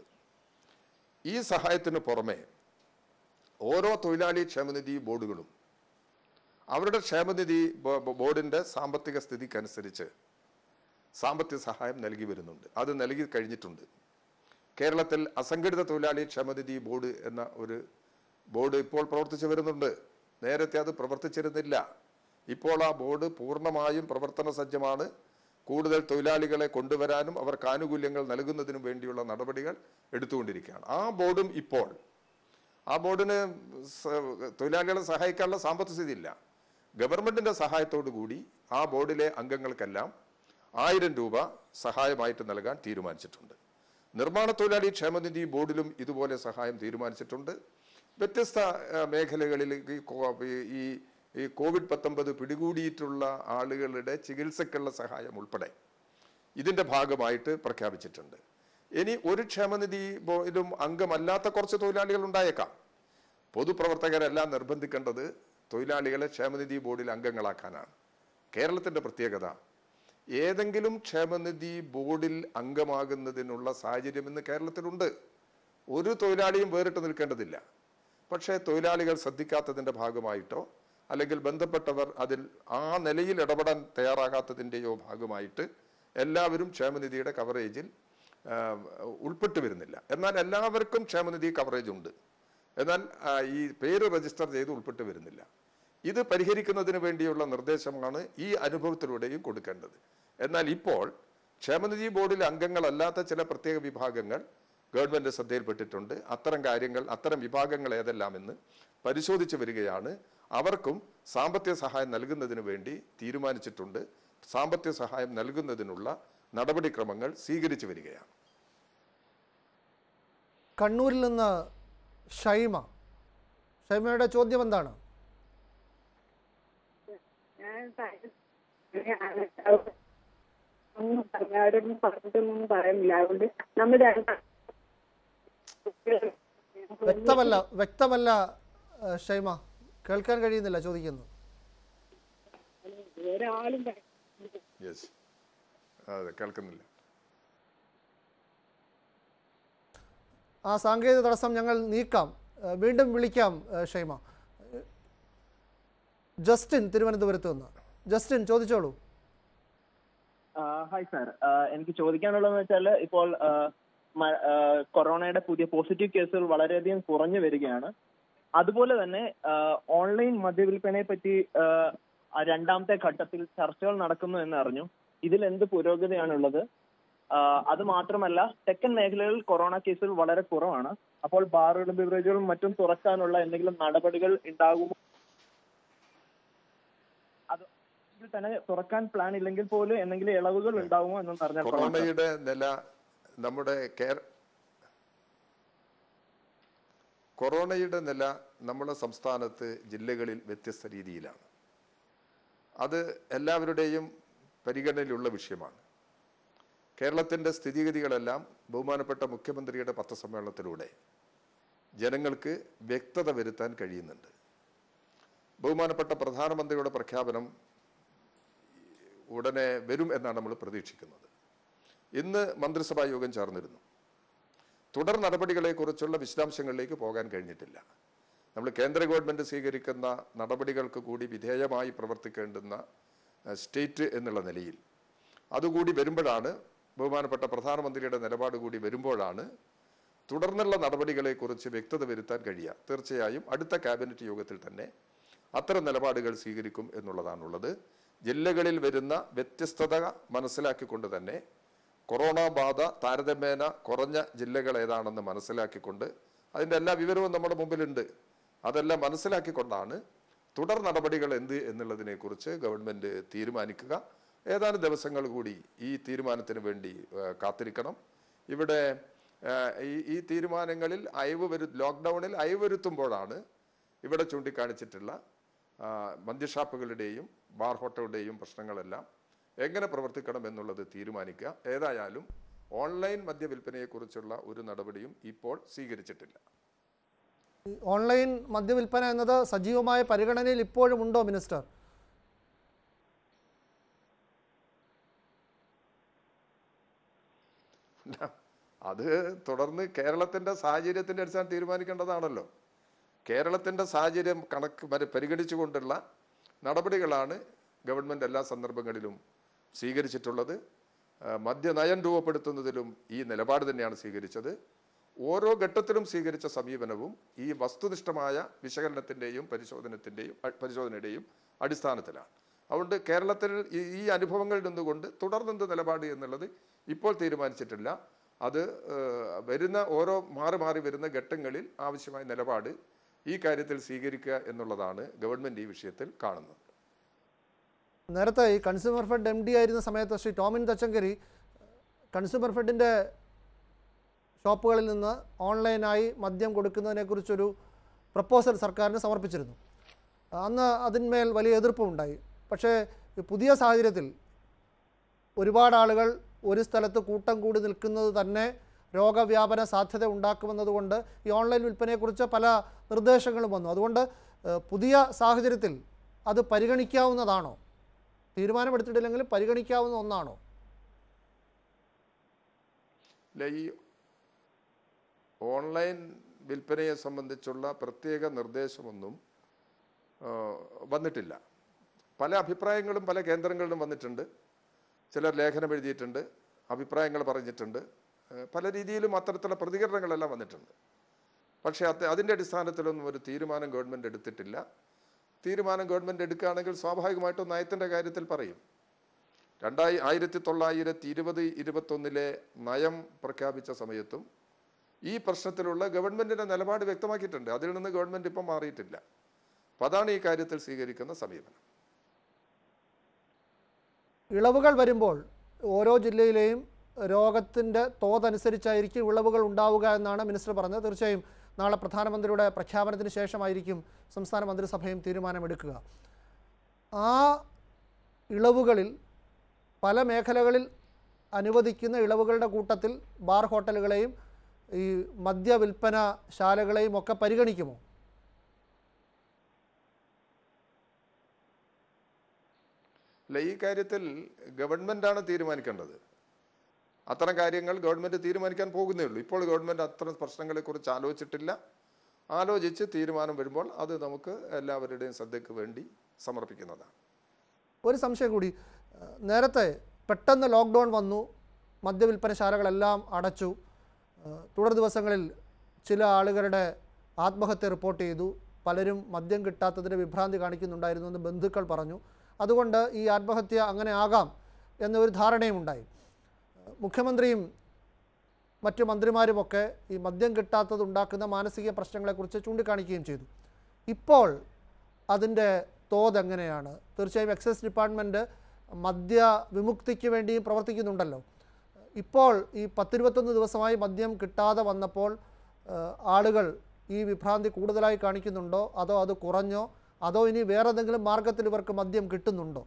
ഈ സഹായത്തിന് പുറമെ ഓരോ തൊഴിലാളി ക്ഷേമനിധി ബോർഡുകളും അവരുടെ ക്ഷേമനിധി ബോ- ബോ- ബോർഡിന്റെ സാമ്പത്തിക സ്ഥിതിക്കനുസരിച്ച് സാമ്പത്തിക സഹായം നൽകി വരുന്നുണ്ട് അത് നൽകി കഴിഞ്ഞിട്ടുണ്ട് കേരളത്തിൽ അസംഘടിത തൊഴിലാളി ക്ഷേമനിധി ബോർഡ് എന്ന ഒരു ബോർഡ് ഇപ്പോൾ പ്രവർത്തിച്ചു വരുന്നുണ്ട് നേരത്തെ അത് പ്രവർത്തിച്ചിരുന്നില്ല ഇപ്പോൾ ആ ബോർഡ് പൂർണ്ണമായും പ്രവർത്തന സജ്ജമാണ് കൂടുതൽ തൊഴിലാളികളെ കൊണ്ടുവരാനും അവർക്ക് ആനുകൂല്യങ്ങൾ നൽകുന്നതിനും വേണ്ടിയുള്ള നടപടികൾ എടുത്തുകൊണ്ടിരിക്കുകയാണ് ആ ബോർഡും ഇപ്പോൾ ആ ബോർഡിന് സ- തൊഴിലാളികളെ സഹായിക്കാനുള്ള സാമ്പത്തിക സ്ഥിതി ഇല്ല ഗവൺമെന്റിന്റെ സഹായത്തോടു കൂടി ആ ബോർഡിലെ അംഗങ്ങൾക്കെല്ലാം ആയിരം രൂപ സഹായമായിട്ട് നൽകാൻ തീരുമാനിച്ചിട്ടുണ്ട് നിർമ്മാണ തൊഴിലാളി ക്ഷേമനിധി ബോർഡിലും ഇതുപോലെ സഹായം തീരുമാനിച്ചിട്ടുണ്ട് വ്യത്യസ്ത ആ, മേഖലകളിൽ ഈ കോ- ഈ- ഈ ഈ കോവിഡ് പത്തൊമ്പത് പിടികൂടിയിട്ടുള്ള ആളുകളുടെ ചികിത്സക്കുള്ള സഹായം ഉൾപ്പെടെ ഇതിന്റെ ഭാഗമായിട്ട് പ്രഖ്യാപിച്ചിട്ടുണ്ട് ഇനി ഒരു ക്ഷേമനിധി ബോർഡിലും അംഗമല്ലാത്ത കുറച്ച് തൊഴിലാളികൾ ഉണ്ടായേക്കാം പൊതുപ്രവർത്തകരെല്ലാം നിർബന്ധിക്കേണ്ടത് തൊഴിലാളികളെ ക്ഷേമനിധി ബോർഡിൽ അംഗങ്ങളാക്കാനാണ് കേരളത്തിന്റെ പ്രത്യേകത ഏതെങ്കിലും ക്ഷേമനിധി ബോർഡിൽ അംഗമാകുന്നതിനുള്ള സാഹചര്യം ഇന്ന് കേരളത്തിലുണ്ട് ഒരു തൊഴിലാളിയും വേറിട്ട് നിൽക്കേണ്ടതില്ല പക്ഷേ തൊഴിലാളികൾ ശ്രദ്ധിക്കാത്തതിന്റെ ഭാഗമായിട്ടോ അല്ലെങ്കിൽ ബന്ധപ്പെട്ടവർ അതിൽ ആ നിലയിൽ ഇടപെടാൻ തയ്യാറാകാത്തതിൻ്റെയോ ഭാഗമായിട്ട് എല്ലാവരും ക്ഷേമനിധിയുടെ കവറേജിൽ ആ, ഉൾപ്പെട്ടു വരുന്നില്ല എന്നാൽ എല്ലാവർക്കും ക്ഷേമനിധി കവറേജ് ഉണ്ട് എന്നാൽ ആ, ഈ പേര് രജിസ്റ്റർ ചെയ്ത് ഉൾപ്പെട്ടു വരുന്നില്ല ഇത് പരിഹരിക്കുന്നതിന് വേണ്ടിയുള്ള നിർദ്ദേശമാണ് ഈ അനുഭവത്തിലൂടെയും കൊടുക്കേണ്ടത് എന്നാൽ ഇപ്പോൾ ക്ഷേമനിധി ബോർഡിലെ അംഗങ്ങളല്ലാത്ത ചില പ്രത്യേക വിഭാഗങ്ങൾ ഗവൺമെന്റ് ശ്രദ്ധയിൽപ്പെട്ടിട്ടുണ്ട് അത്തരം കാര്യങ്ങൾ അത്തരം വിഭാഗങ്ങൾ ഏതെല്ലാമെന്ന് പരിശോധിച്ചു വരികയാണ് അവർക്കും സാമ്പത്തിക സഹായം നൽകുന്നതിന് വേണ്ടി തീരുമാനിച്ചിട്ടുണ്ട് സാമ്പത്തിക സഹായം നൽകുന്നതിനുള്ള നടപടിക്രമങ്ങൾ സ്വീകരിച്ചു വരികയാണ് കണ്ണൂരിൽ നിന്ന് ഷൈമ ഷൈമയുടെ ചോദ്യം എന്താണ് ഞാൻ ഒന്നും പറഞ്ഞവരൊന്നും പറഞ്ഞിട്ടൊന്നും പറയുന്നില്ല അതുകൊണ്ട് നമ്മൾ വ്യക്തമല്ല വ്യക്തമല്ല ഏഹ്, ഷൈമ കേൾക്കാൻ കഴിയുന്നില്ല ചോദിക്കുന്നത് ഒരാളും യെസ് അതെ കേൾക്കുന്നില്ല ആ സാങ്കേതിക തടസ്സം ഞങ്ങൾ നീക്കാം ഏഹ്, വീണ്ടും വിളിക്കാം ഏഹ്, ഷൈമ ഏഹ്, ജസ്റ്റിൻ തിരുവനന്തപുരത്ത് നിന്ന് ജസ്റ്റിൻ ചോദിച്ചോളൂ ആ, ഹായ് സാർ ആ, എനിക്ക് ചോദിക്കാനുള്ളതെന്ന് വെച്ചാൽ ഇപ്പോൾ ആ, മ- ആ, കൊറോണയുടെ പുതിയ പോസിറ്റീവ് കേസുകൾ വളരെയധികം കുറഞ്ഞു വരികയാണ് അതുപോലെ തന്നെ ആ, ഓൺലൈൻ മദ്യവിൽപ്പനയെ പറ്റി ആ, ആ രണ്ടാമത്തെ ഘട്ടത്തിൽ ചർച്ചകൾ നടക്കുന്നു എന്ന് അറിഞ്ഞു ഇതിൽ എന്ത് പുരോഗതിയാണുള്ളത് ആ, അത് മാത്രമല്ല തെക്കൻ മേഖലകളിൽ കൊറോണ കേസുകൾ വളരെ കുറവാണ് അപ്പോൾ ബാറുകളും ബിവറേജുകളും മറ്റും തുറക്കാനുള്ള എന്തെങ്കിലും നടപടികൾ ഉണ്ടാകുമോ അത് ഇതിൽ തന്നെ തുറക്കാൻ പ്ലാൻ ഇല്ലെങ്കിൽ പോലും എന്തെങ്കിലും ഇളവുകൾ ഉണ്ടാകുമോ എന്നൊന്ന് അറിഞ്ഞാൽ കൊള്ളാം സാർ. കൊറോണയുടെ നില നമ്മുടെ കേര കൊറോണയുടെ നില നമ്മുടെ സംസ്ഥാനത്ത് ജില്ലകളിൽ വ്യത്യസ്ത രീതിയിലാണ് അത് എല്ലാവരുടെയും പരിഗണനയിലുള്ള വിഷയമാണ് കേരളത്തിൻ്റെ സ്ഥിതിഗതികളെല്ലാം ബഹുമാനപ്പെട്ട മുഖ്യമന്ത്രിയുടെ പത്രസമ്മേളനത്തിലൂടെ ജനങ്ങൾക്ക് വ്യക്തത വരുത്താൻ കഴിയുന്നുണ്ട് ബഹുമാനപ്പെട്ട പ്രധാനമന്ത്രിയുടെ പ്രഖ്യാപനം ഉടനെ വരും എന്നാണ് നമ്മൾ പ്രതീക്ഷിക്കുന്നത് ഇന്ന് മന്ത്രിസഭാ യോഗം ചേർന്നിരുന്നു തുടർ നടപടികളെക്കുറിച്ചുള്ള വിശദാംശങ്ങളിലേക്ക് പോകാൻ കഴിഞ്ഞിട്ടില്ല നമ്മൾ കേന്ദ്ര ഗവൺമെന്റ് സ്വീകരിക്കുന്ന നടപടികൾക്ക് കൂടി വിധേയമായി പ്രവർത്തിക്കേണ്ടുന്ന അഹ്, സ്റ്റേറ്റ് എന്നുള്ള നിലയിൽ അതുകൂടി വരുമ്പോഴാണ് ബഹുമാനപ്പെട്ട പ്രധാനമന്ത്രിയുടെ നിലപാട് കൂടി വരുമ്പോഴാണ് തുടർന്നുള്ള നടപടികളെക്കുറിച്ച് വ്യക്തത വരുത്താൻ കഴിയുക തീർച്ചയായും അടുത്ത ക്യാബിനറ്റ് യോഗത്തിൽ തന്നെ അത്തരം നിലപാടുകൾ സ്വീകരിക്കും എന്നുള്ളതാണുള്ളത് ജില്ലകളിൽ വരുന്ന വ്യത്യസ്തത മനസ്സിലാക്കിക്കൊണ്ട് തന്നെ കൊറോണ ബാധ താരതമ്യേന കുറഞ്ഞ ജില്ലകൾ ഏതാണെന്ന് മനസ്സിലാക്കിക്കൊണ്ട് അതിൻ്റെ എല്ലാ വിവരവും നമ്മുടെ മുമ്പിലുണ്ട് അതെല്ലാം മനസ്സിലാക്കിക്കൊണ്ടാണ് തുടർ നടപടികൾ എന്ത് എന്നുള്ളതിനെക്കുറിച്ച് ഗവൺമെന്റ് തീരുമാനിക്കുക ഏതാനും ദിവസങ്ങൾ കൂടി ഈ തീരുമാനത്തിന് വേണ്ടി ഏഹ്, കാത്തിരിക്കണം ഇവിടെ ഏഹ്, ഈ ഈ തീരുമാനങ്ങളിൽ അയവ് വരു ലോക്ക്ഡൗണിൽ അയവ് വരുത്തുമ്പോഴാണ് ഇവിടെ ചൂണ്ടിക്കാണിച്ചിട്ടുള്ള ആ, മദ്യഷാപ്പുകളുടെയും ബാർ ഹോട്ടലുടെയും പ്രശ്നങ്ങളെല്ലാം എങ്ങനെ പ്രവർത്തിക്കണം എന്നുള്ളത് തീരുമാനിക്കുക ഏതായാലും ഓൺലൈൻ മദ്യവിൽപ്പനയെക്കുറിച്ചുള്ള ഒരു നടപടിയും ഇപ്പോൾ സ്വീകരിച്ചിട്ടില്ല ഈ ഓൺലൈൻ മദ്യവിൽപ്പന എന്നത് സജീവമായ പരിഗണനയിൽ ഇപ്പോഴും ഉണ്ടോ മിനിസ്റ്റർ അത് തുടർന്ന് കേരളത്തിന്റെ സാഹചര്യത്തിന്റെ അടിസ്ഥാനം തീരുമാനിക്കേണ്ടതാണല്ലോ കേരളത്തിന്റെ സാഹചര്യം കണക്ക് പരി- പരിഗണിച്ചുകൊണ്ടുള്ള നടപടികളാണ് ഗവൺമെന്റ് എല്ലാ സന്ദർഭങ്ങളിലും സ്വീകരിച്ചിട്ടുള്ളത് ആ, മദ്യനയം രൂപപ്പെടുത്തുന്നതിലും ഈ നിലപാട് തന്നെയാണ് സ്വീകരിച്ചത് ഓരോ ഘട്ടത്തിലും സ്വീകരിച്ച സമീപനവും ഈ വസ്തുനിഷ്ഠമായ വിശകലനത്തിന്റെയും പരിശോധനത്തിന്റെയും അ- പരിശോധനയുടെയും അടിസ്ഥാനത്തിലാണ് അതുകൊണ്ട് കേരളത്തിൽ ഈ- ഈ അനുഭവങ്ങളിൽ നിന്നുകൊണ്ട് തുടർന്നെന്ത് നിലപാട് എന്നുള്ളത് ഇപ്പോൾ തീരുമാനിച്ചിട്ടില്ല അത് ഏഹ്, വരുന്ന ഓരോ മാറി മാറി വരുന്ന ഘട്ടങ്ങളിൽ ആവശ്യമായ നിലപാട് ഈ കാര്യത്തിൽ സ്വീകരിക്കുക എന്നുള്ളതാണ് ഗവൺമെന്റ് ഈ വിഷയത്തിൽ കാണുന്നത് നേരത്തെ ഈ കൺസ്യൂമർ ഫെഡ് എം ഡി ആയിരുന്ന സമയത്ത് ശ്രീ ടോമിൻ തച്ചങ്കരി കൺസ്യൂമർ ഫെഡിൻ്റെ ഷോപ്പുകളിൽ നിന്ന് ഓൺലൈനായി മദ്യം കൊടുക്കുന്നതിനെക്കുറിച്ചൊരു പ്രപ്പോസൽ സർക്കാരിന് സമർപ്പിച്ചിരുന്നു അന്ന് അതിന്മേൽ വലിയ എതിർപ്പുണ്ടായി പക്ഷേ ഈ പുതിയ സാഹചര്യത്തിൽ ഒരുപാട് ആളുകൾ ഒരു സ്ഥലത്ത് കൂട്ടം കൂടി നിൽക്കുന്നത് തന്നെ രോഗവ്യാപന സാധ്യത ഉണ്ടാക്കുമെന്നതുകൊണ്ട് ഈ ഓൺലൈൻ വിൽപ്പനയെക്കുറിച്ച് പല നിർദ്ദേശങ്ങളും വന്നു അതുകൊണ്ട് ഏഹ്, പുതിയ സാഹചര്യത്തിൽ അത് പരിഗണിക്കാവുന്നതാണോ തീരുമാനമെടുത്തിട്ടില്ലെങ്കിൽ പരിഗണിക്കാവുന്ന ഒന്നാണോ അല്ല ഈ ഓൺലൈൻ വിൽപ്പനയെ സംബന്ധിച്ചുള്ള പ്രത്യേക നിർദ്ദേശമൊന്നും ആ, വന്നിട്ടില്ല പല അഭിപ്രായങ്ങളും പല കേന്ദ്രങ്ങളിലും വന്നിട്ടുണ്ട് ചിലർ ലേഖനം എഴുതിയിട്ടുണ്ട് അഭിപ്രായങ്ങൾ പറഞ്ഞിട്ടുണ്ട് ആ, പല രീതിയിലും അത്തരത്തിലുള്ള പ്രതികരണങ്ങളെല്ലാം വന്നിട്ടുണ്ട് പക്ഷേ അത് അതിൻ്റെ അടിസ്ഥാനത്തിലൊന്നും ഒരു തീരുമാനം ഗവൺമെൻറ് എടുത്തിട്ടില്ല തീരുമാനം ഗവൺമെൻറ് എടുക്കുകയാണെങ്കിൽ സ്വാഭാവികമായിട്ടും നയത്തിൻ്റെ കാര്യത്തിൽ പറയും രണ്ടായി ആയിരത്തി തൊള്ളായിരത്തി ഇരുപത് ഇരുപത്തൊന്നിലെ നയം പ്രഖ്യാപിച്ച സമയത്തും ഈ പ്രശ്നത്തിലുള്ള ഗവൺമെന്റിന്റെ നിലപാട് വ്യക്തമാക്കിയിട്ടുണ്ട് അതിൽ നിന്ന് ഗവൺമെന്റ് ഇപ്പം മാറിയിട്ടില്ല അപ്പം അതാണ് ഈ കാര്യത്തിൽ സ്വീകരിക്കുന്ന സമീപനം ഇളവുകൾ വരുമ്പോൾ ഓരോ ജില്ലയിലെയും രോഗത്തിൻ്റെ തോതനുസരിച്ചായിരിക്കും ഇളവുകൾ ഉണ്ടാവുക എന്നാണ് മിനിസ്റ്റർ പറഞ്ഞത് തീർച്ചയായും നാളെ പ്രധാനമന്ത്രിയുടെ പ്രഖ്യാപനത്തിന് ശേഷമായിരിക്കും സംസ്ഥാന മന്ത്രിസഭയും തീരുമാനമെടുക്കുക ആ ഇളവുകളിൽ പല മേഖലകളിൽ അനുവദിക്കുന്ന ഇളവുകളുടെ കൂട്ടത്തിൽ ബാർ ഹോട്ടലുകളെയും ഈ മദ്യവിൽപ്പന ശാലകളെയും ഒക്കെ പരിഗണിക്കുമോ അല്ല ഈ കാര്യത്തിൽ ഗവൺമെന്റാണ് തീരുമാനിക്കേണ്ടത് അത്തരം കാര്യങ്ങൾ ഗവൺമെന്റ് തീരുമാനിക്കാൻ പോകുന്നേ ഉള്ളൂ ഇപ്പോൾ ഗവൺമെന്റ് അത്തരം പ്രശ്നങ്ങളെക്കുറിച്ച് ആലോചിച്ചിട്ടില്ല ആലോചിച്ച് തീരുമാനം വരുമ്പോൾ അത് നമുക്ക് എല്ലാവരുടെയും ശ്രദ്ധയ്ക്ക് വേണ്ടി സമർപ്പിക്കുന്നതാണ് ഒരു സംശയം കൂടി ഏഹ് നേരത്തെ പെട്ടെന്ന് ലോക്ക്ഡൗൺ വന്നു മദ്യവിൽപ്പനശാലകളെല്ലാം അടച്ചു ഏഹ് തുടർ ദിവസങ്ങളിൽ ചില ആളുകളുടെ ആത്മഹത്യ റിപ്പോർട്ട് ചെയ്തു പലരും മദ്യം കിട്ടാത്തതിന് വിഭ്രാന്തി കാണിക്കുന്നുണ്ടായിരുന്നു എന്ന് ബന്ധുക്കൾ പറഞ്ഞു അതുകൊണ്ട് ഈ ആത്മഹത്യ അങ്ങനെ ആകാം എന്നൊരു ധാരണയും ഉണ്ടായി ഏഹ് മുഖ്യമന്ത്രിയും മറ്റു മന്ത്രിമാരുമൊക്കെ ഈ മദ്യം കിട്ടാത്തത് ഉണ്ടാക്കുന്ന മാനസിക പ്രശ്നങ്ങളെക്കുറിച്ച് ചൂണ്ടിക്കാണിക്കുകയും ചെയ്തു ഇപ്പോൾ അതിൻ്റെ തോത് എങ്ങനെയാണ് തീർച്ചയായും എക്സൈസ് ഡിപ്പാർട്ട്മെൻറ്റ് മദ്യ വിമുക്തിക്ക് വേണ്ടിയും പ്രവർത്തിക്കുന്നുണ്ടല്ലോ ഇപ്പോൾ ഈ പത്തിരുപത്തൊന്ന് ദിവസമായി മദ്യം കിട്ടാതെ വന്നപ്പോൾ ഏഹ്, ആളുകൾ ഈ വിഭ്രാന്തി കൂടുതലായി കാണിക്കുന്നുണ്ടോ അതോ അത് കുറഞ്ഞോ അതോ ഇനി വേറെ ഏതെങ്കിലും മാർഗത്തിൽ ഇവർക്ക് മദ്യം കിട്ടുന്നുണ്ടോ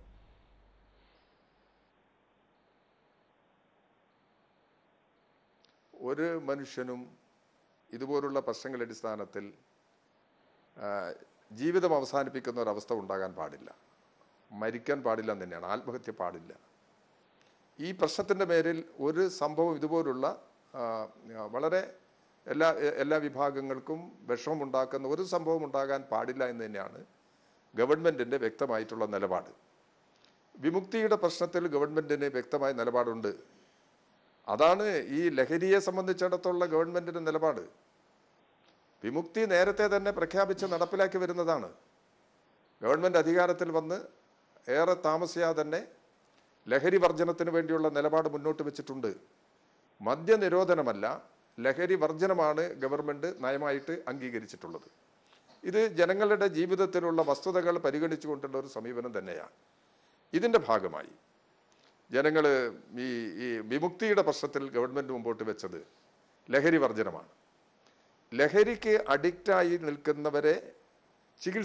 ഒരു മനുഷ്യനും ഇതുപോലുള്ള പ്രശ്നങ്ങളുടെ അടിസ്ഥാനത്തിൽ ആ, ജീവിതം അവസാനിപ്പിക്കുന്ന ഒരവസ്ഥ ഉണ്ടാകാൻ പാടില്ല മരിക്കാൻ പാടില്ല എന്ന് തന്നെയാണ് ആത്മഹത്യ പാടില്ല ഈ പ്രശ്നത്തിൻ്റെ പേരിൽ ഒരു സംഭവം ഇതുപോലുള്ള ആ, വളരെ എല്ലാ എല്ലാ വിഭാഗങ്ങൾക്കും വിഷമമുണ്ടാക്കുന്ന ഒരു സംഭവം ഉണ്ടാകാൻ പാടില്ല എന്ന് തന്നെയാണ് ഗവൺമെൻറ്റിൻ്റെ വ്യക്തമായിട്ടുള്ള നിലപാട് വിമുക്തിയുടെ പ്രശ്നത്തിൽ ഗവൺമെൻറ്റിന് വ്യക്തമായ നിലപാടുണ്ട് അതാണ് ഈ ലഹരിയെ സംബന്ധിച്ചിടത്തോളം ഗവൺമെന്റിന്റെ നിലപാട് വിമുക്തി നേരത്തെ തന്നെ പ്രഖ്യാപിച്ച് നടപ്പിലാക്കി വരുന്നതാണ് ഗവൺമെന്റ് അധികാരത്തിൽ വന്ന് ഏറെ താമസിയാതെ തന്നെ ലഹരി വർജനത്തിന് വേണ്ടിയുള്ള നിലപാട് മുന്നോട്ട് വെച്ചിട്ടുണ്ട് മദ്യനിരോധനമല്ല ലഹരി വർജനമാണ് ഗവൺമെന്റ് നയമായിട്ട് അംഗീകരിച്ചിട്ടുള്ളത് ഇത് ജനങ്ങളുടെ ജീവിതത്തിലുള്ള വസ്തുതകൾ പരിഗണിച്ചുകൊണ്ടുള്ള ഒരു സമീപനം തന്നെയാണ് ഇതിന്റെ ഭാഗമായി ജനങ്ങൾ ഈ ഈ വിമുക്തിയുടെ പ്രശ്നത്തിൽ ഗവൺമെന്റ് മുമ്പോട്ട് വെച്ചത് ലഹരി വർജനമാണ് ലഹരിക്ക് അഡിക്റ്റായി നിൽക്കുന്നവരെ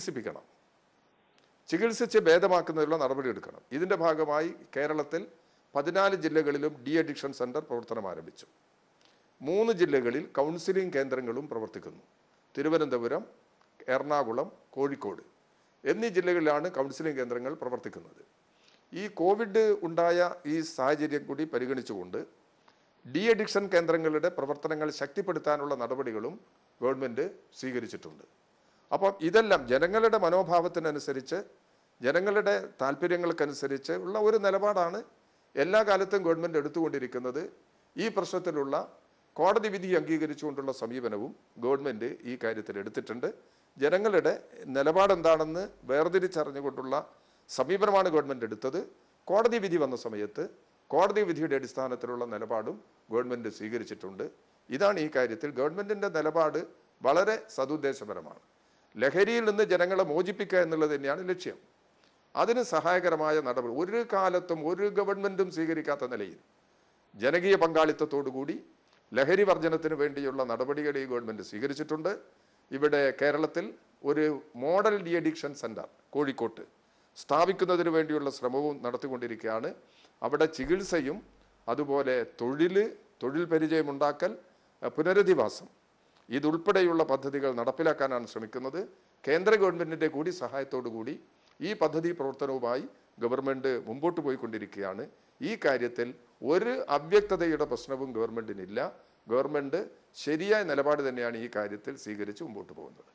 ചികിത്സിപ്പിക്കണം ചികിത്സിച്ച് ഭേദമാക്കുന്നതിനുള്ള നടപടി എടുക്കണം ഇതിന്റെ ഭാഗമായി കേരളത്തിൽ പതിനാല് ജില്ലകളിലും ഡി അഡിക്ഷൻ സെൻറ്റർ പ്രവർത്തനം ആരംഭിച്ചു മൂന്ന് ജില്ലകളിൽ കൗൺസിലിംഗ് കേന്ദ്രങ്ങളും പ്രവർത്തിക്കുന്നു തിരുവനന്തപുരം എറണാകുളം കോഴിക്കോട് എന്നീ ജില്ലകളിലാണ് കൗൺസിലിംഗ് കേന്ദ്രങ്ങൾ പ്രവർത്തിക്കുന്നത് ഈ കോവിഡ് ഉണ്ടായ ഈ സാഹചര്യം കൂടി പരിഗണിച്ചുകൊണ്ട് ഡി അഡിക്ഷൻ കേന്ദ്രങ്ങളുടെ പ്രവർത്തനങ്ങൾ ശക്തിപ്പെടുത്താനുള്ള നടപടികളും ഗവൺമെൻറ് സ്വീകരിച്ചിട്ടുണ്ട് അപ്പം ഇതെല്ലാം ജനങ്ങളുടെ മനോഭാവത്തിനനുസരിച്ച് ജനങ്ങളുടെ താല്പര്യങ്ങൾക്കനുസരിച്ച് ഉള്ള ഒരു നിലപാടാണ് എല്ലാ കാലത്തും ഗവൺമെൻറ് എടുത്തുകൊണ്ടിരിക്കുന്നത് ഈ പ്രശ്നത്തിലുള്ള കോടതി വിധി അംഗീകരിച്ചുകൊണ്ടുള്ള സമീപനവും ഗവൺമെൻറ് ഈ കാര്യത്തിൽ എടുത്തിട്ടുണ്ട് ജനങ്ങളുടെ നിലപാടെന്താണെന്ന് വേർതിരിച്ചറിഞ്ഞുകൊണ്ടുള്ള സമീപനമാണ് ഗവൺമെൻറ് എടുത്തത് കോടതി വിധി വന്ന സമയത്ത് കോടതി വിധിയുടെ അടിസ്ഥാനത്തിലുള്ള നിലപാടും ഗവൺമെൻറ് സ്വീകരിച്ചിട്ടുണ്ട് ഇതാണ് ഈ കാര്യത്തിൽ ഗവൺമെൻറ്റിൻ്റെ നിലപാട് വളരെ സതുദ്ദേശപരമാണ് ലഹരിയിൽ നിന്ന് ജനങ്ങളെ മോചിപ്പിക്കുക എന്നുള്ളത് തന്നെയാണ് ലക്ഷ്യം അതിന് സഹായകരമായ നടപടി ഒരു കാലത്തും ഒരു ഗവൺമെൻറ്റും സ്വീകരിക്കാത്ത നിലയിൽ ജനകീയ പങ്കാളിത്തത്തോടുകൂടി ലഹരി വർജനത്തിന് വേണ്ടിയുള്ള നടപടികൾ ഈ ഗവൺമെൻറ് സ്വീകരിച്ചിട്ടുണ്ട് ഇവിടെ കേരളത്തിൽ ഒരു മോഡൽ ഡി അഡിക്ഷൻ സെൻറ്റർ കോഴിക്കോട്ട് സ്ഥാപിക്കുന്നതിന് വേണ്ടിയുള്ള ശ്രമവും നടത്തിക്കൊണ്ടിരിക്കുകയാണ് അവിടെ ചികിത്സയും അതുപോലെ തൊഴിൽ തൊഴിൽ പരിചയമുണ്ടാക്കൽ അഹ് പുനരധിവാസം ഇതുൾപ്പെടെയുള്ള പദ്ധതികൾ നടപ്പിലാക്കാനാണ് ശ്രമിക്കുന്നത് കേന്ദ്ര ഗവൺമെൻറ്റിൻ്റെ കൂടി സഹായത്തോടു കൂടി ഈ പദ്ധതി പ്രവർത്തനവുമായി ഗവൺമെൻറ് മുമ്പോട്ട് പോയിക്കൊണ്ടിരിക്കുകയാണ് ഈ കാര്യത്തിൽ ഒരു അവ്യക്തതയുടെ പ്രശ്നവും ഗവൺമെൻറ്റിനില്ല ഗവൺമെൻറ് ശരിയായ നിലപാട് തന്നെയാണ് ഈ കാര്യത്തിൽ സ്വീകരിച്ച് മുമ്പോട്ട് പോകുന്നത്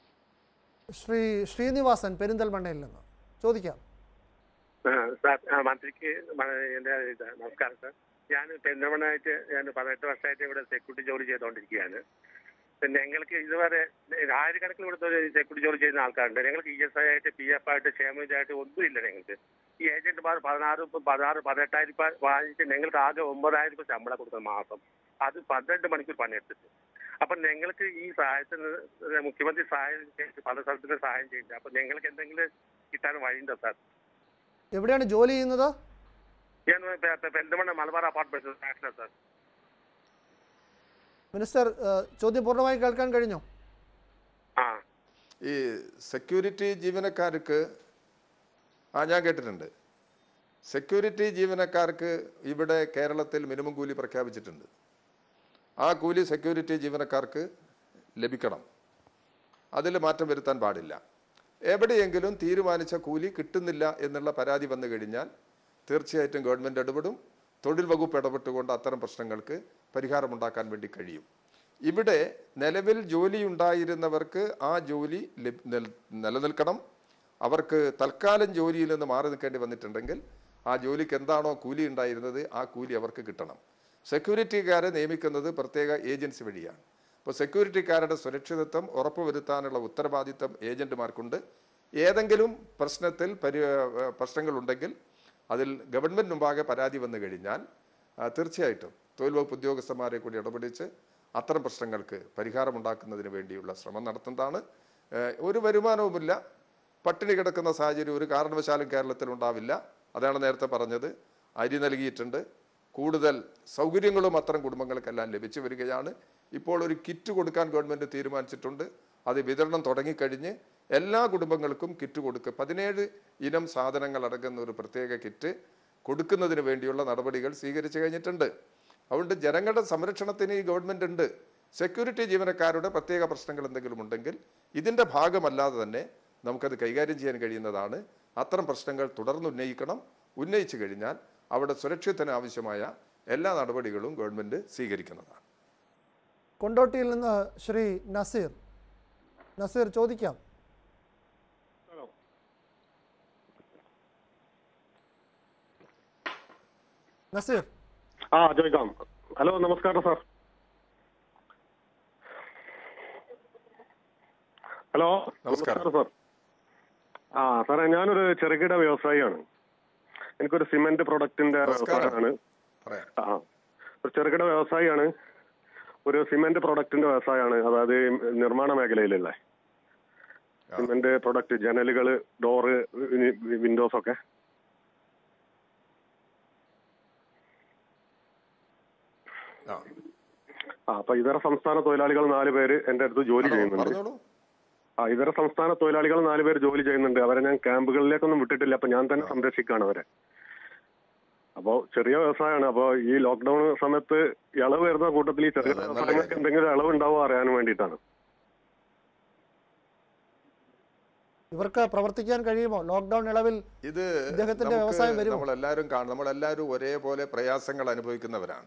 ശ്രീ ശ്രീനിവാസൻ പെരിന്തൽമണ്ണയിൽ നിന്ന് ചോദിക്കാം ആ, സാർ ആ, മന്ത്രിക്ക് മ- എൻ്റെ ഇത് നമസ്കാരം സാർ ഞാൻ പെരുന്തമണ്ണായിട്ട് ഞാൻ പതിനെട്ട് വർഷമായിട്ട് ഇവിടെ സെക്യൂരിറ്റി ജോലി ചെയ്തുകൊണ്ടിരിക്കുകയാണ് പിന്നെ ഞങ്ങൾക്ക് ഇതുവരെ ആയിരക്കണക്കിന് ഇവിടുത്തെ സെക്യൂരിറ്റി ജോലി ചെയ്യുന്ന ആൾക്കാരുണ്ട് ഞങ്ങൾക്ക് ഇ എസ് ഐ ആയിട്ട് പി എഫ് ആയിട്ട് ക്ഷേമനിധിയായിട്ട് ഒന്നുമില്ല ഞങ്ങൾക്ക് ഈ ഏജന്റുമാർ പതിനാറ് ഇപ്പം പതിനാറ് പതിനെട്ടായിരം രൂപ വാങ്ങിച്ച് ഞങ്ങൾക്ക് ആകെ ഒമ്പതായിരം രൂപ ശമ്പളം കൊടുക്കുന്ന മാസം അത് പന്ത്രണ്ട് മണിക്കൂർ പണിയെടുത്തിട്ട് അപ്പം ഞങ്ങൾക്ക് ഈ സഹായത്തിന് മുഖ്യമന്ത്രി സഹായം ചെയ്ത് പല സ്ഥലത്തുനിന്ന് സഹായം ചെയ്യുന്നുണ്ട് അപ്പം ഞങ്ങൾക്ക് എന്തെങ്കിലും കിട്ടാൻ വഴിയുണ്ടോ സാർ എവിടെയാണ് ജോലി ചെയ്യുന്നത് ഞാൻ പെ- പെ- Perinthalmanna Malabar apartment national sir minister ഏഹ്, ചോദ്യം പൂർണ്ണമായി കേൾക്കാൻ കഴിഞ്ഞോ ആ ഈ സെക്യൂരിറ്റി ജീവനക്കാർക്ക് ആ ഞാൻ കേട്ടിട്ടുണ്ട് സെക്യൂരിറ്റി ജീവനക്കാർക്ക് ഇവിടെ കേരളത്തിൽ മിനിമം കൂലി പ്രഖ്യാപിച്ചിട്ടുണ്ട് ആ കൂലി സെക്യൂരിറ്റി ജീവനക്കാർക്ക് ലഭിക്കണം അതിൽ മാറ്റം വരുത്താൻ പാടില്ല എവിടെയെങ്കിലും തീരുമാനിച്ച കൂലി കിട്ടുന്നില്ല എന്നുള്ള പരാതി വന്നു കഴിഞ്ഞാൽ തീർച്ചയായിട്ടും ഗവൺമെൻറ് ഇടപെടും തൊഴിൽ വകുപ്പ് ഇടപെട്ടുകൊണ്ട് അത്തരം പ്രശ്നങ്ങൾക്ക് പരിഹാരമുണ്ടാക്കാൻ വേണ്ടി കഴിയും ഇവിടെ നിലവിൽ ജോലി ഉണ്ടായിരുന്നവർക്ക് ആ ജോലി ലഭ്- നിൽ- നിലനിൽക്കണം അവർക്ക് തൽക്കാലം ജോലിയിൽ നിന്ന് മാറി നിൽക്കേണ്ടി വന്നിട്ടുണ്ടെങ്കിൽ ആ ജോലിക്ക് എന്താണോ കൂലി ഉണ്ടായിരുന്നത് ആ കൂലി അവർക്ക് കിട്ടണം സെക്യൂരിറ്റിക്കാരെ നിയമിക്കുന്നത് പ്രത്യേക ഏജൻസി വഴിയാണ് അപ്പോൾ സെക്യൂരിറ്റിക്കാരുടെ സുരക്ഷിതത്വം ഉറപ്പുവരുത്താനുള്ള ഉത്തരവാദിത്തം ഏജന്റുമാർക്കുണ്ട് ഏതെങ്കിലും പ്രശ്നത്തിൽ പരി പ്രശ്നങ്ങളുണ്ടെങ്കിൽ അതിൽ ഗവൺമെൻറ് മുമ്പാകെ പരാതി വന്നു കഴിഞ്ഞാൽ ആ, തീർച്ചയായിട്ടും തൊഴിൽ വകുപ്പ് ഉദ്യോഗസ്ഥന്മാരെ കൂടി ഇടപെടിച്ച് അത്തരം പ്രശ്നങ്ങൾക്ക് പരിഹാരമുണ്ടാക്കുന്നതിന് വേണ്ടിയുള്ള ശ്രമം നടത്തുന്നതാണ് ഏഹ്, ഒരു വരുമാനവുമില്ല പട്ടിണി കിടക്കുന്ന സാഹചര്യം ഒരു കാരണവശാലും കേരളത്തിൽ ഉണ്ടാവില്ല അതാണ് നേരത്തെ പറഞ്ഞത് അരി നൽകിയിട്ടുണ്ട് കൂടുതൽ സൗകര്യങ്ങളും അത്തരം കുടുംബങ്ങൾക്കെല്ലാം ലഭിച്ചു വരികയാണ് ഇപ്പോൾ ഒരു കിറ്റ് കൊടുക്കാൻ ഗവൺമെൻറ് തീരുമാനിച്ചിട്ടുണ്ട് അത് വിതരണം തുടങ്ങിക്കഴിഞ്ഞ് എല്ലാ കുടുംബങ്ങൾക്കും കിറ്റ് കൊടുക്കുക പതിനേഴ് ഇനം സാധനങ്ങൾ അടങ്ങുന്ന ഒരു പ്രത്യേക കിറ്റ് കൊടുക്കുന്നതിന് വേണ്ടിയുള്ള നടപടികൾ സ്വീകരിച്ചു കഴിഞ്ഞിട്ടുണ്ട് അതുകൊണ്ട് ജനങ്ങളുടെ സംരക്ഷണത്തിന് ഈ ഗവൺമെൻറ് ഉണ്ട് സെക്യൂരിറ്റി ജീവനക്കാരുടെ പ്രത്യേക പ്രശ്നങ്ങൾ എന്തെങ്കിലും ഉണ്ടെങ്കിൽ ഇതിൻ്റെ ഭാഗമല്ലാതെ തന്നെ നമുക്കത് കൈകാര്യം ചെയ്യാൻ കഴിയുന്നതാണ് അത്തരം പ്രശ്നങ്ങൾ തുടർന്ന് ഉന്നയിക്കണം ഉന്നയിച്ചു കഴിഞ്ഞാൽ അവിടെ സുരക്ഷിതത്തിന് ആവശ്യമായ എല്ലാ നടപടികളും ഗവൺമെൻറ് സ്വീകരിക്കുന്നതാണ് കൊണ്ടോട്ടിയിൽ നിന്ന് ശ്രീ നസീർ നസീർ ചോദിക്കാം നസീർ ആ ചോദിക്കാം ഹലോ നമസ്കാരം സാർ ഹലോ നമസ്കാരം. സാർ ആ സാറേ ഞാനൊരു ചെറുകിട വ്യവസായിയാണ് എനിക്കൊരു സിമെന്റ് പ്രൊഡക്റ്റിന്റെ നമസ്കാരം. വ്യവസായമാണ് പറയാം ആ ഒരു ചെറുകിട വ്യവസായിയാണ് ഒരു സിമെന്റ് പ്രൊഡക്റ്റിന്റെ വ്യവസായമാണ് അതായത് നിർമ്മാണ മേഖലയിലുള്ള സിമെന്റ് പ്രൊഡക്റ്റ് ജനലുകള് ഡോറ് വിൻഡോസ് ഒക്കെ ആ ആ അപ്പൊ ഇതര സംസ്ഥാന തൊഴിലാളികൾ നാല് പേര് എന്റെ അടുത്ത് ജോലി പറഞ്ഞോളൂ, ചെയ്യുന്നുണ്ട് പറഞ്ഞോളൂ ആ ഇതര സംസ്ഥാന തൊഴിലാളികൾ നാല് പേര് ജോലി ചെയ്യുന്നുണ്ട് അവരെ ഞാൻ ക്യാമ്പുകളിലേക്കൊന്നും വിട്ടിട്ടില്ല അപ്പൊ ഞാൻ തന്നെ സംരക്ഷിക്കുകയാണ് അവരെ അപ്പോൾ ചെറിയ വ്യവസായമാണ് അപ്പോൾ ഈ ലോക്ക്ഡൌൺ സമയത്ത് ഇളവ് വരുന്ന കൂട്ടത്തിൽ ഈ ചെറിയ അതെ, നല്ല വ്യവസായങ്ങൾക്ക് എന്തെങ്കിലും ഇളവ് ഉണ്ടാവോ അറിയാൻ വേണ്ടിയിട്ടാണ് ഇവർക്ക് പ്രവർത്തിക്കാൻ കഴിയുമോ ലോക്ക്ഡൌൺ ഇളവിൽ ഇത് ഇദ്ദേഹത്തിന്റെ വ്യവസായം വരുമോ? നമ്മളെല്ലാവരും കാണും നമ്മളെല്ലാവരും ഒരേപോലെ പ്രയാസങ്ങൾ അനുഭവിക്കുന്നവരാണ്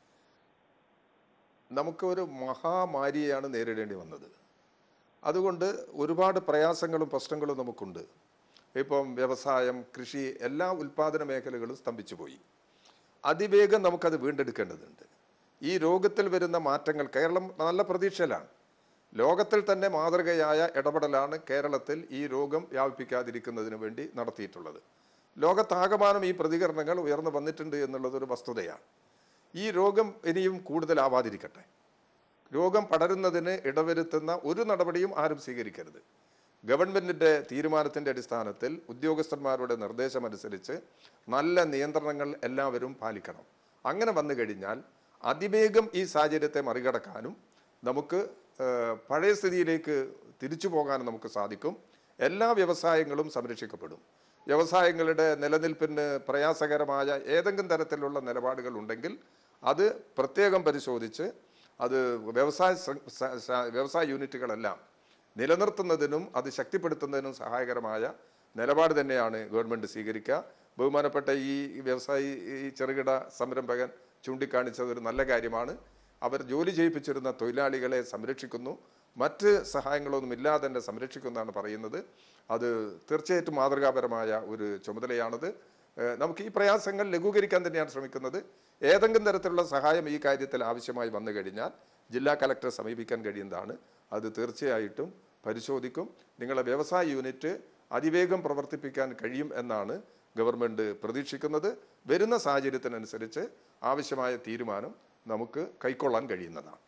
നമുക്ക് ഒരു മഹാമാരിയെയാണ് നേരിടേണ്ടി വന്നത് അതുകൊണ്ട് ഒരുപാട് പ്രയാസങ്ങളും പ്രശ്നങ്ങളും നമുക്കുണ്ട് ഇപ്പം വ്യവസായം കൃഷി എല്ലാ ഉൽപാദന മേഖലകളും സ്തംഭിച്ചു പോയി അതിവേഗം നമുക്കത് വീണ്ടെടുക്കേണ്ടതുണ്ട് ഈ രോഗത്തിൽ വരുന്ന മാറ്റങ്ങൾ കേരളം നല്ല പ്രതീക്ഷയിലാണ് ലോകത്തിൽ തന്നെ മാതൃകയായ ഇടപെടലാണ് കേരളത്തിൽ ഈ രോഗം വ്യാപിപ്പിക്കാതിരിക്കുന്നതിന് വേണ്ടി നടത്തിയിട്ടുള്ളത് ലോകത്താകമാനം ഈ പ്രതികരണങ്ങൾ ഉയർന്നു വന്നിട്ടുണ്ട് എന്നുള്ളതൊരു വസ്തുതയാണ് ഈ രോഗം ഇനിയും കൂടുതലാവാതിരിക്കട്ടെ രോഗം പടരുന്നതിന് ഇടവരുത്തുന്ന ഒരു നടപടിയും ആരും സ്വീകരിക്കരുത് ഗവൺമെന്റിന്റെ തീരുമാനത്തിന്റെ അടിസ്ഥാനത്തിൽ ഉദ്യോഗസ്ഥന്മാരുടെ നിർദ്ദേശമനുസരിച്ച് നല്ല നിയന്ത്രണങ്ങൾ എല്ലാവരും പാലിക്കണം അങ്ങനെ വന്നു കഴിഞ്ഞാൽ അതിവേഗം ഈ സാഹചര്യത്തെ മറികടക്കാനും നമുക്ക് ഏഹ്, പഴയ സ്ഥിതിയിലേക്ക് തിരിച്ചു പോകാനും നമുക്ക് സാധിക്കും എല്ലാ വ്യവസായങ്ങളും സംരക്ഷിക്കപ്പെടും വ്യവസായങ്ങളുടെ നിലനിൽപ്പിന് പ്രയാസകരമായ ഏതെങ്കിലും തരത്തിലുള്ള നിലപാടുകൾ ഉണ്ടെങ്കിൽ അത് പ്രത്യേകം പരിശോധിച്ച് അത് വ്യവസായ സ- സ- സ- വ്യവസായ യൂണിറ്റുകളെല്ലാം നിലനിർത്തുന്നതിനും അത് ശക്തിപ്പെടുത്തുന്നതിനും സഹായകരമായ നിലപാട് തന്നെയാണ് ഗവൺമെന്റ് സ്വീകരിക്കുക ബഹുമാനപ്പെട്ട ഈ വ്യവസായി ഈ ചെറുകിട സംരംഭകൻ ചൂണ്ടിക്കാണിച്ചത് ഒരു നല്ല കാര്യമാണ് അവർ ജോലി ചെയ്യിപ്പിച്ചിരുന്ന തൊഴിലാളികളെ സംരക്ഷിക്കുന്നു മറ്റ് സഹായങ്ങളൊന്നും ഇല്ലാതെ തന്നെ സംരക്ഷിക്കുന്നതാണ് പറയുന്നത് അത് തീർച്ചയായിട്ടും മാതൃകാപരമായ ഒരു ചുമതലയാണത് ഏഹ് നമുക്ക് ഈ പ്രയാസങ്ങൾ ലഘൂകരിക്കാൻ തന്നെയാണ് ശ്രമിക്കുന്നത് ഏതെങ്കിലും തരത്തിലുള്ള സഹായം ഈ കാര്യത്തിൽ ആവശ്യമായി വന്നു കഴിഞ്ഞാൽ ജില്ലാ കലക്ടറെ സമീപിക്കാൻ കഴിയുന്നതാണ് അത് തീർച്ചയായിട്ടും പരിശോധിക്കും നിങ്ങളെ വ്യവസായ യൂണിറ്റ് അതിവേഗം പ്രവർത്തിപ്പിക്കാൻ കഴിയും എന്നാണ് ഗവൺമെന്റ് പ്രതീക്ഷിക്കുന്നത് വരുന്ന സാഹചര്യത്തിനനുസരിച്ച് ആവശ്യമായ തീരുമാനം നമുക്ക് കൈക്കൊള്ളാൻ കഴിയുന്നതാണ്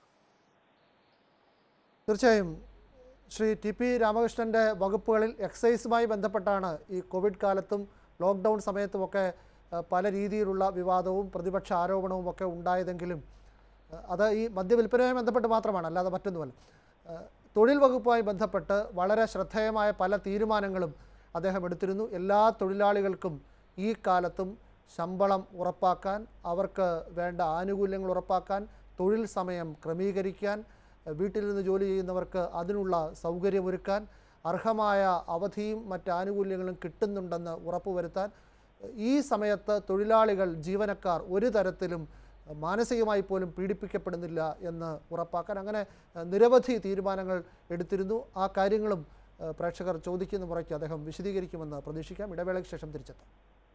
തീർച്ചയായും ശ്രീ ടി പി രാമകൃഷ്ണൻ്റെ വകുപ്പുകളിൽ എക്സൈസുമായി ബന്ധപ്പെട്ടാണ് ഈ കോവിഡ് കാലത്തും ലോക്ക്ഡൗൺ സമയത്തുമൊക്കെ അഹ്, പല രീതിയിലുള്ള വിവാദവും പ്രതിപക്ഷ ആരോപണവും ഒക്കെ ഉണ്ടായതെങ്കിലും അഹ്, അത് ഈ മദ്യവിൽപ്പനയുമായി ബന്ധപ്പെട്ട് മാത്രമാണ് അല്ലാതെ മറ്റൊന്നുമല്ല അഹ്, തൊഴിൽ വകുപ്പുമായി ബന്ധപ്പെട്ട് വളരെ ശ്രദ്ധേയമായ പല തീരുമാനങ്ങളും അദ്ദേഹം എടുത്തിരുന്നു എല്ലാ തൊഴിലാളികൾക്കും ഈ കാലത്തും ശമ്പളം ഉറപ്പാക്കാൻ അവർക്ക് വേണ്ട ആനുകൂല്യങ്ങൾ ഉറപ്പാക്കാൻ തൊഴിൽ സമയം ക്രമീകരിക്കാൻ വീട്ടിലിരുന്ന് ജോലി ചെയ്യുന്നവർക്ക് അതിനുള്ള സൗകര്യമൊരുക്കാൻ അർഹമായ അവധിയും മറ്റ് ആനുകൂല്യങ്ങളും കിട്ടുന്നുണ്ടെന്ന് ഉറപ്പുവരുത്താൻ ഈ സമയത്ത് തൊഴിലാളികൾ ജീവനക്കാർ ഒരു തരത്തിലും മാനസികമായി പോലും പീഡിപ്പിക്കപ്പെടുന്നില്ല എന്ന് ഉറപ്പാക്കാൻ അങ്ങനെ ഏഹ്, നിരവധി തീരുമാനങ്ങൾ എടുത്തിരുന്നു ആ കാര്യങ്ങളും ഏഹ്, പ്രേക്ഷകർ ചോദിക്കുന്ന മുറയ്ക്ക് അദ്ദേഹം വിശദീകരിക്കുമെന്ന് പ്രതീക്ഷിക്കാം ഇടവേളയ്ക്ക് ശേഷം തിരിച്ചെത്താം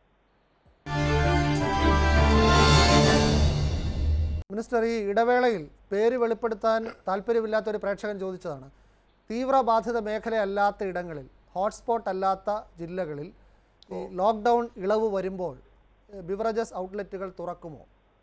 മിനിസ്റ്റർ ഈ ഇടവേളയിൽ പേര് വെളിപ്പെടുത്താൻ താല്പര്യമില്ലാത്ത ഒരു പ്രേക്ഷകൻ ചോദിച്ചതാണ് തീവ്രബാധിത മേഖലയല്ലാത്ത ഇടങ്ങളിൽ ഹോട്ട്സ്പോട്ട് അല്ലാത്ത ജില്ലകളിൽ ഈ ലോക്ക്ഡൗൺ ഇളവ് വരുമ്പോൾ ബിവറേജസ് ഔട്ട്ലെറ്റുകൾ തുറക്കുമോ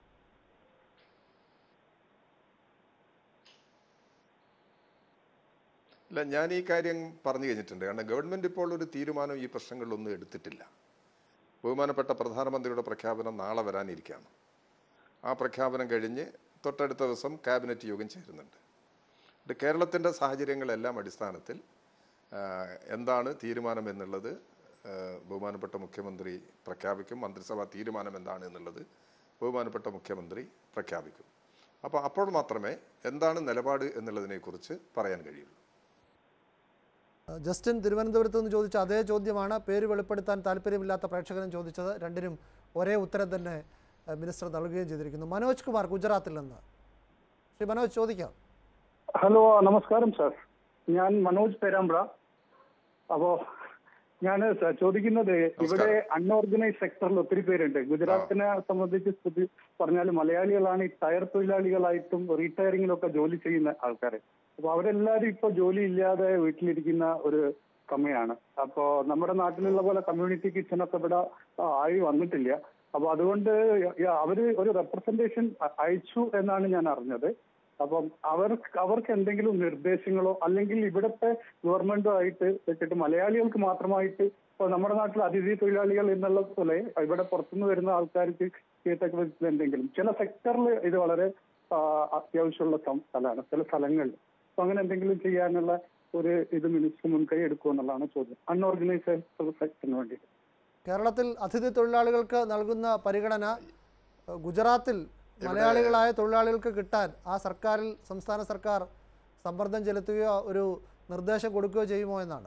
അല്ല ഞാൻ ഈ കാര്യം പറഞ്ഞു കഴിഞ്ഞിട്ടുണ്ട് കാരണം ഗവൺമെന്റ് ഇപ്പോൾ ഒരു തീരുമാനം ഈ പ്രശ്നങ്ങളിലൊന്നും എടുത്തിട്ടില്ല ബഹുമാനപ്പെട്ട പ്രധാനമന്ത്രിയുടെ പ്രഖ്യാപനം നാളെ വരാനിരിക്കുകയാണ് ആ പ്രഖ്യാപനം കഴിഞ്ഞ് തൊട്ടടുത്ത ദിവസം ക്യാബിനറ്റ് യോഗം ചേരുന്നുണ്ട് ഇത് കേരളത്തിൻ്റെ സാഹചര്യങ്ങളെല്ലാം അടിസ്ഥാനത്തിൽ ആ, എന്താണ് തീരുമാനം എന്നുള്ളത് ആ, ബഹുമാനപ്പെട്ട മുഖ്യമന്ത്രി പ്രഖ്യാപിക്കും മന്ത്രിസഭാ തീരുമാനം എന്താണ് എന്നുള്ളത് ബഹുമാനപ്പെട്ട മുഖ്യമന്ത്രി പ്രഖ്യാപിക്കും അപ്പോൾ അപ്പോൾ മാത്രമേ എന്താണ് നിലപാട് എന്നുള്ളതിനെക്കുറിച്ച് പറയാൻ കഴിയുള്ളൂ ജസ്റ്റിൻ തിരുവനന്തപുരത്ത് നിന്ന് ചോദിച്ച അതേ ചോദ്യമാണ് പേര് വെളിപ്പെടുത്താൻ താല്പര്യമില്ലാത്ത പ്രേക്ഷകനും ചോദിച്ചത് രണ്ടിനും ഒരേ ഉത്തരം തന്നെ ഏഹ്, മിനിസ്റ്റർ നൽകുകയും ചെയ്തിരിക്കുന്നു മനോജ് കുമാർ ഗുജറാത്തിൽ നിന്ന് ശ്രീ മനോജ് ചോദിക്കാം ഹലോ നമസ്കാരം സാർ ഞാൻ മനോജ് പേരാമ്പ്ര അപ്പോ ഞാൻ ചോദിക്കുന്നത് ഇവിടെ അൺഓർഗനൈസ് സെക്ടറിൽ ഒത്തിരി പേരുണ്ട് ഗുജറാത്തിനെ സംബന്ധിച്ച് സ്ഥിതി പറഞ്ഞാൽ മലയാളികളാണ് ഈ ടയർ തൊഴിലാളികളായിട്ടും റീടയറിംഗിലൊക്കെ ജോലി ചെയ്യുന്ന ആൾക്കാർ അപ്പൊ അവരെല്ലാരും ഇപ്പൊ ജോലി ഇല്ലാതെ വീട്ടിലിരിക്കുന്ന ഒരു സമയമാണ് അപ്പോ നമ്മുടെ നാട്ടിലുള്ള പോലെ കമ്മ്യൂണിറ്റി കിച്ചൺ ഒക്കെ ഇവിടെ ആ, ആയി വന്നിട്ടില്ല അപ്പൊ അതുകൊണ്ട് യ- അവര് ഒരു റെപ്രസെന്റേഷൻ അയച്ചു എന്നാണ് ഞാൻ അറിഞ്ഞത് അപ്പം അവർക്ക് അവർക്ക് എന്തെങ്കിലും നിർദ്ദേശങ്ങളോ അല്ലെങ്കിൽ ഇവിടുത്തെ ഗവൺമെന്റുമായിട്ട് വെച്ചിട്ട് മലയാളികൾക്ക് മാത്രമായിട്ട് ഇപ്പൊ നമ്മുടെ നാട്ടിൽ അതിഥി തൊഴിലാളികൾ എന്നുള്ള പോലെ ഇവിടെ പുറത്തുനിന്ന് വരുന്ന ആൾക്കാർക്ക് ചെയ്യത്തക്ക വിധത്തിൽ എന്തെങ്കിലും ചില സെക്ടറിൽ ഇത് വളരെ ആ, അത്യാവശ്യമുള്ള സം- സ്ഥലമാണ് ചില സ്ഥലങ്ങളിൽ അപ്പൊ അങ്ങനെ എന്തെങ്കിലും ചെയ്യാനുള്ള ഒരു ഇത് മിനിസ്റ്റർ മുൻകൈ എടുക്കുമെന്നുള്ളതാണ് ചോദ്യം അൺഓർഗനൈസ്ഡ് സെക്ടറിന് വേണ്ടിയിട്ട് കേരളത്തിൽ അതിഥി തൊഴിലാളികൾക്ക് നൽകുന്ന പരിഗണന ഏഹ്, ഗുജറാത്തിൽ മലയാളികളായ തൊഴിലാളികൾക്ക് കിട്ടാൻ ആ സർക്കാരിൽ സംസ്ഥാന സർക്കാർ സമ്മർദ്ദം ചെലുത്തുകയോ ഒരു നിർദ്ദേശം കൊടുക്കുകയോ ചെയ്യുമോ എന്നാണ്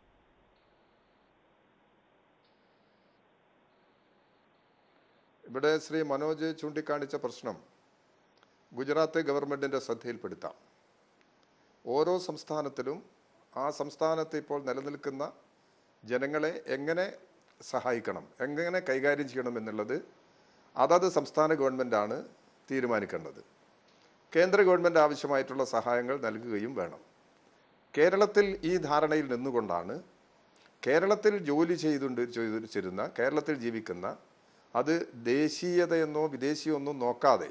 ഇവിടെ ശ്രീ മനോജ് ചൂണ്ടിക്കാണിച്ച പ്രശ്നം ഗുജറാത്ത് ഗവൺമെന്റിന്റെ ശ്രദ്ധയിൽപ്പെടുത്താം ഓരോ സംസ്ഥാനത്തിലും ആ സംസ്ഥാനത്ത് ഇപ്പോൾ നിലനിൽക്കുന്ന ജനങ്ങളെ എങ്ങനെ സഹായിക്കണം എങ്ങനെ കൈകാര്യം ചെയ്യണം എന്നുള്ളത് അതത് സംസ്ഥാന ഗവൺമെൻറ്റാണ് തീരുമാനിക്കേണ്ടത് കേന്ദ്ര ഗവൺമെൻറ് ആവശ്യമായിട്ടുള്ള സഹായങ്ങൾ നൽകുകയും വേണം കേരളത്തിൽ ഈ ധാരണയിൽ നിന്നുകൊണ്ടാണ് കേരളത്തിൽ ജോലി ചെയ്തുകൊണ്ട് ചെയ്തിരുന്ന കേരളത്തിൽ ജീവിക്കുന്ന അത് ദേശീയതയെന്നോ വിദേശീയമൊന്നും നോക്കാതെ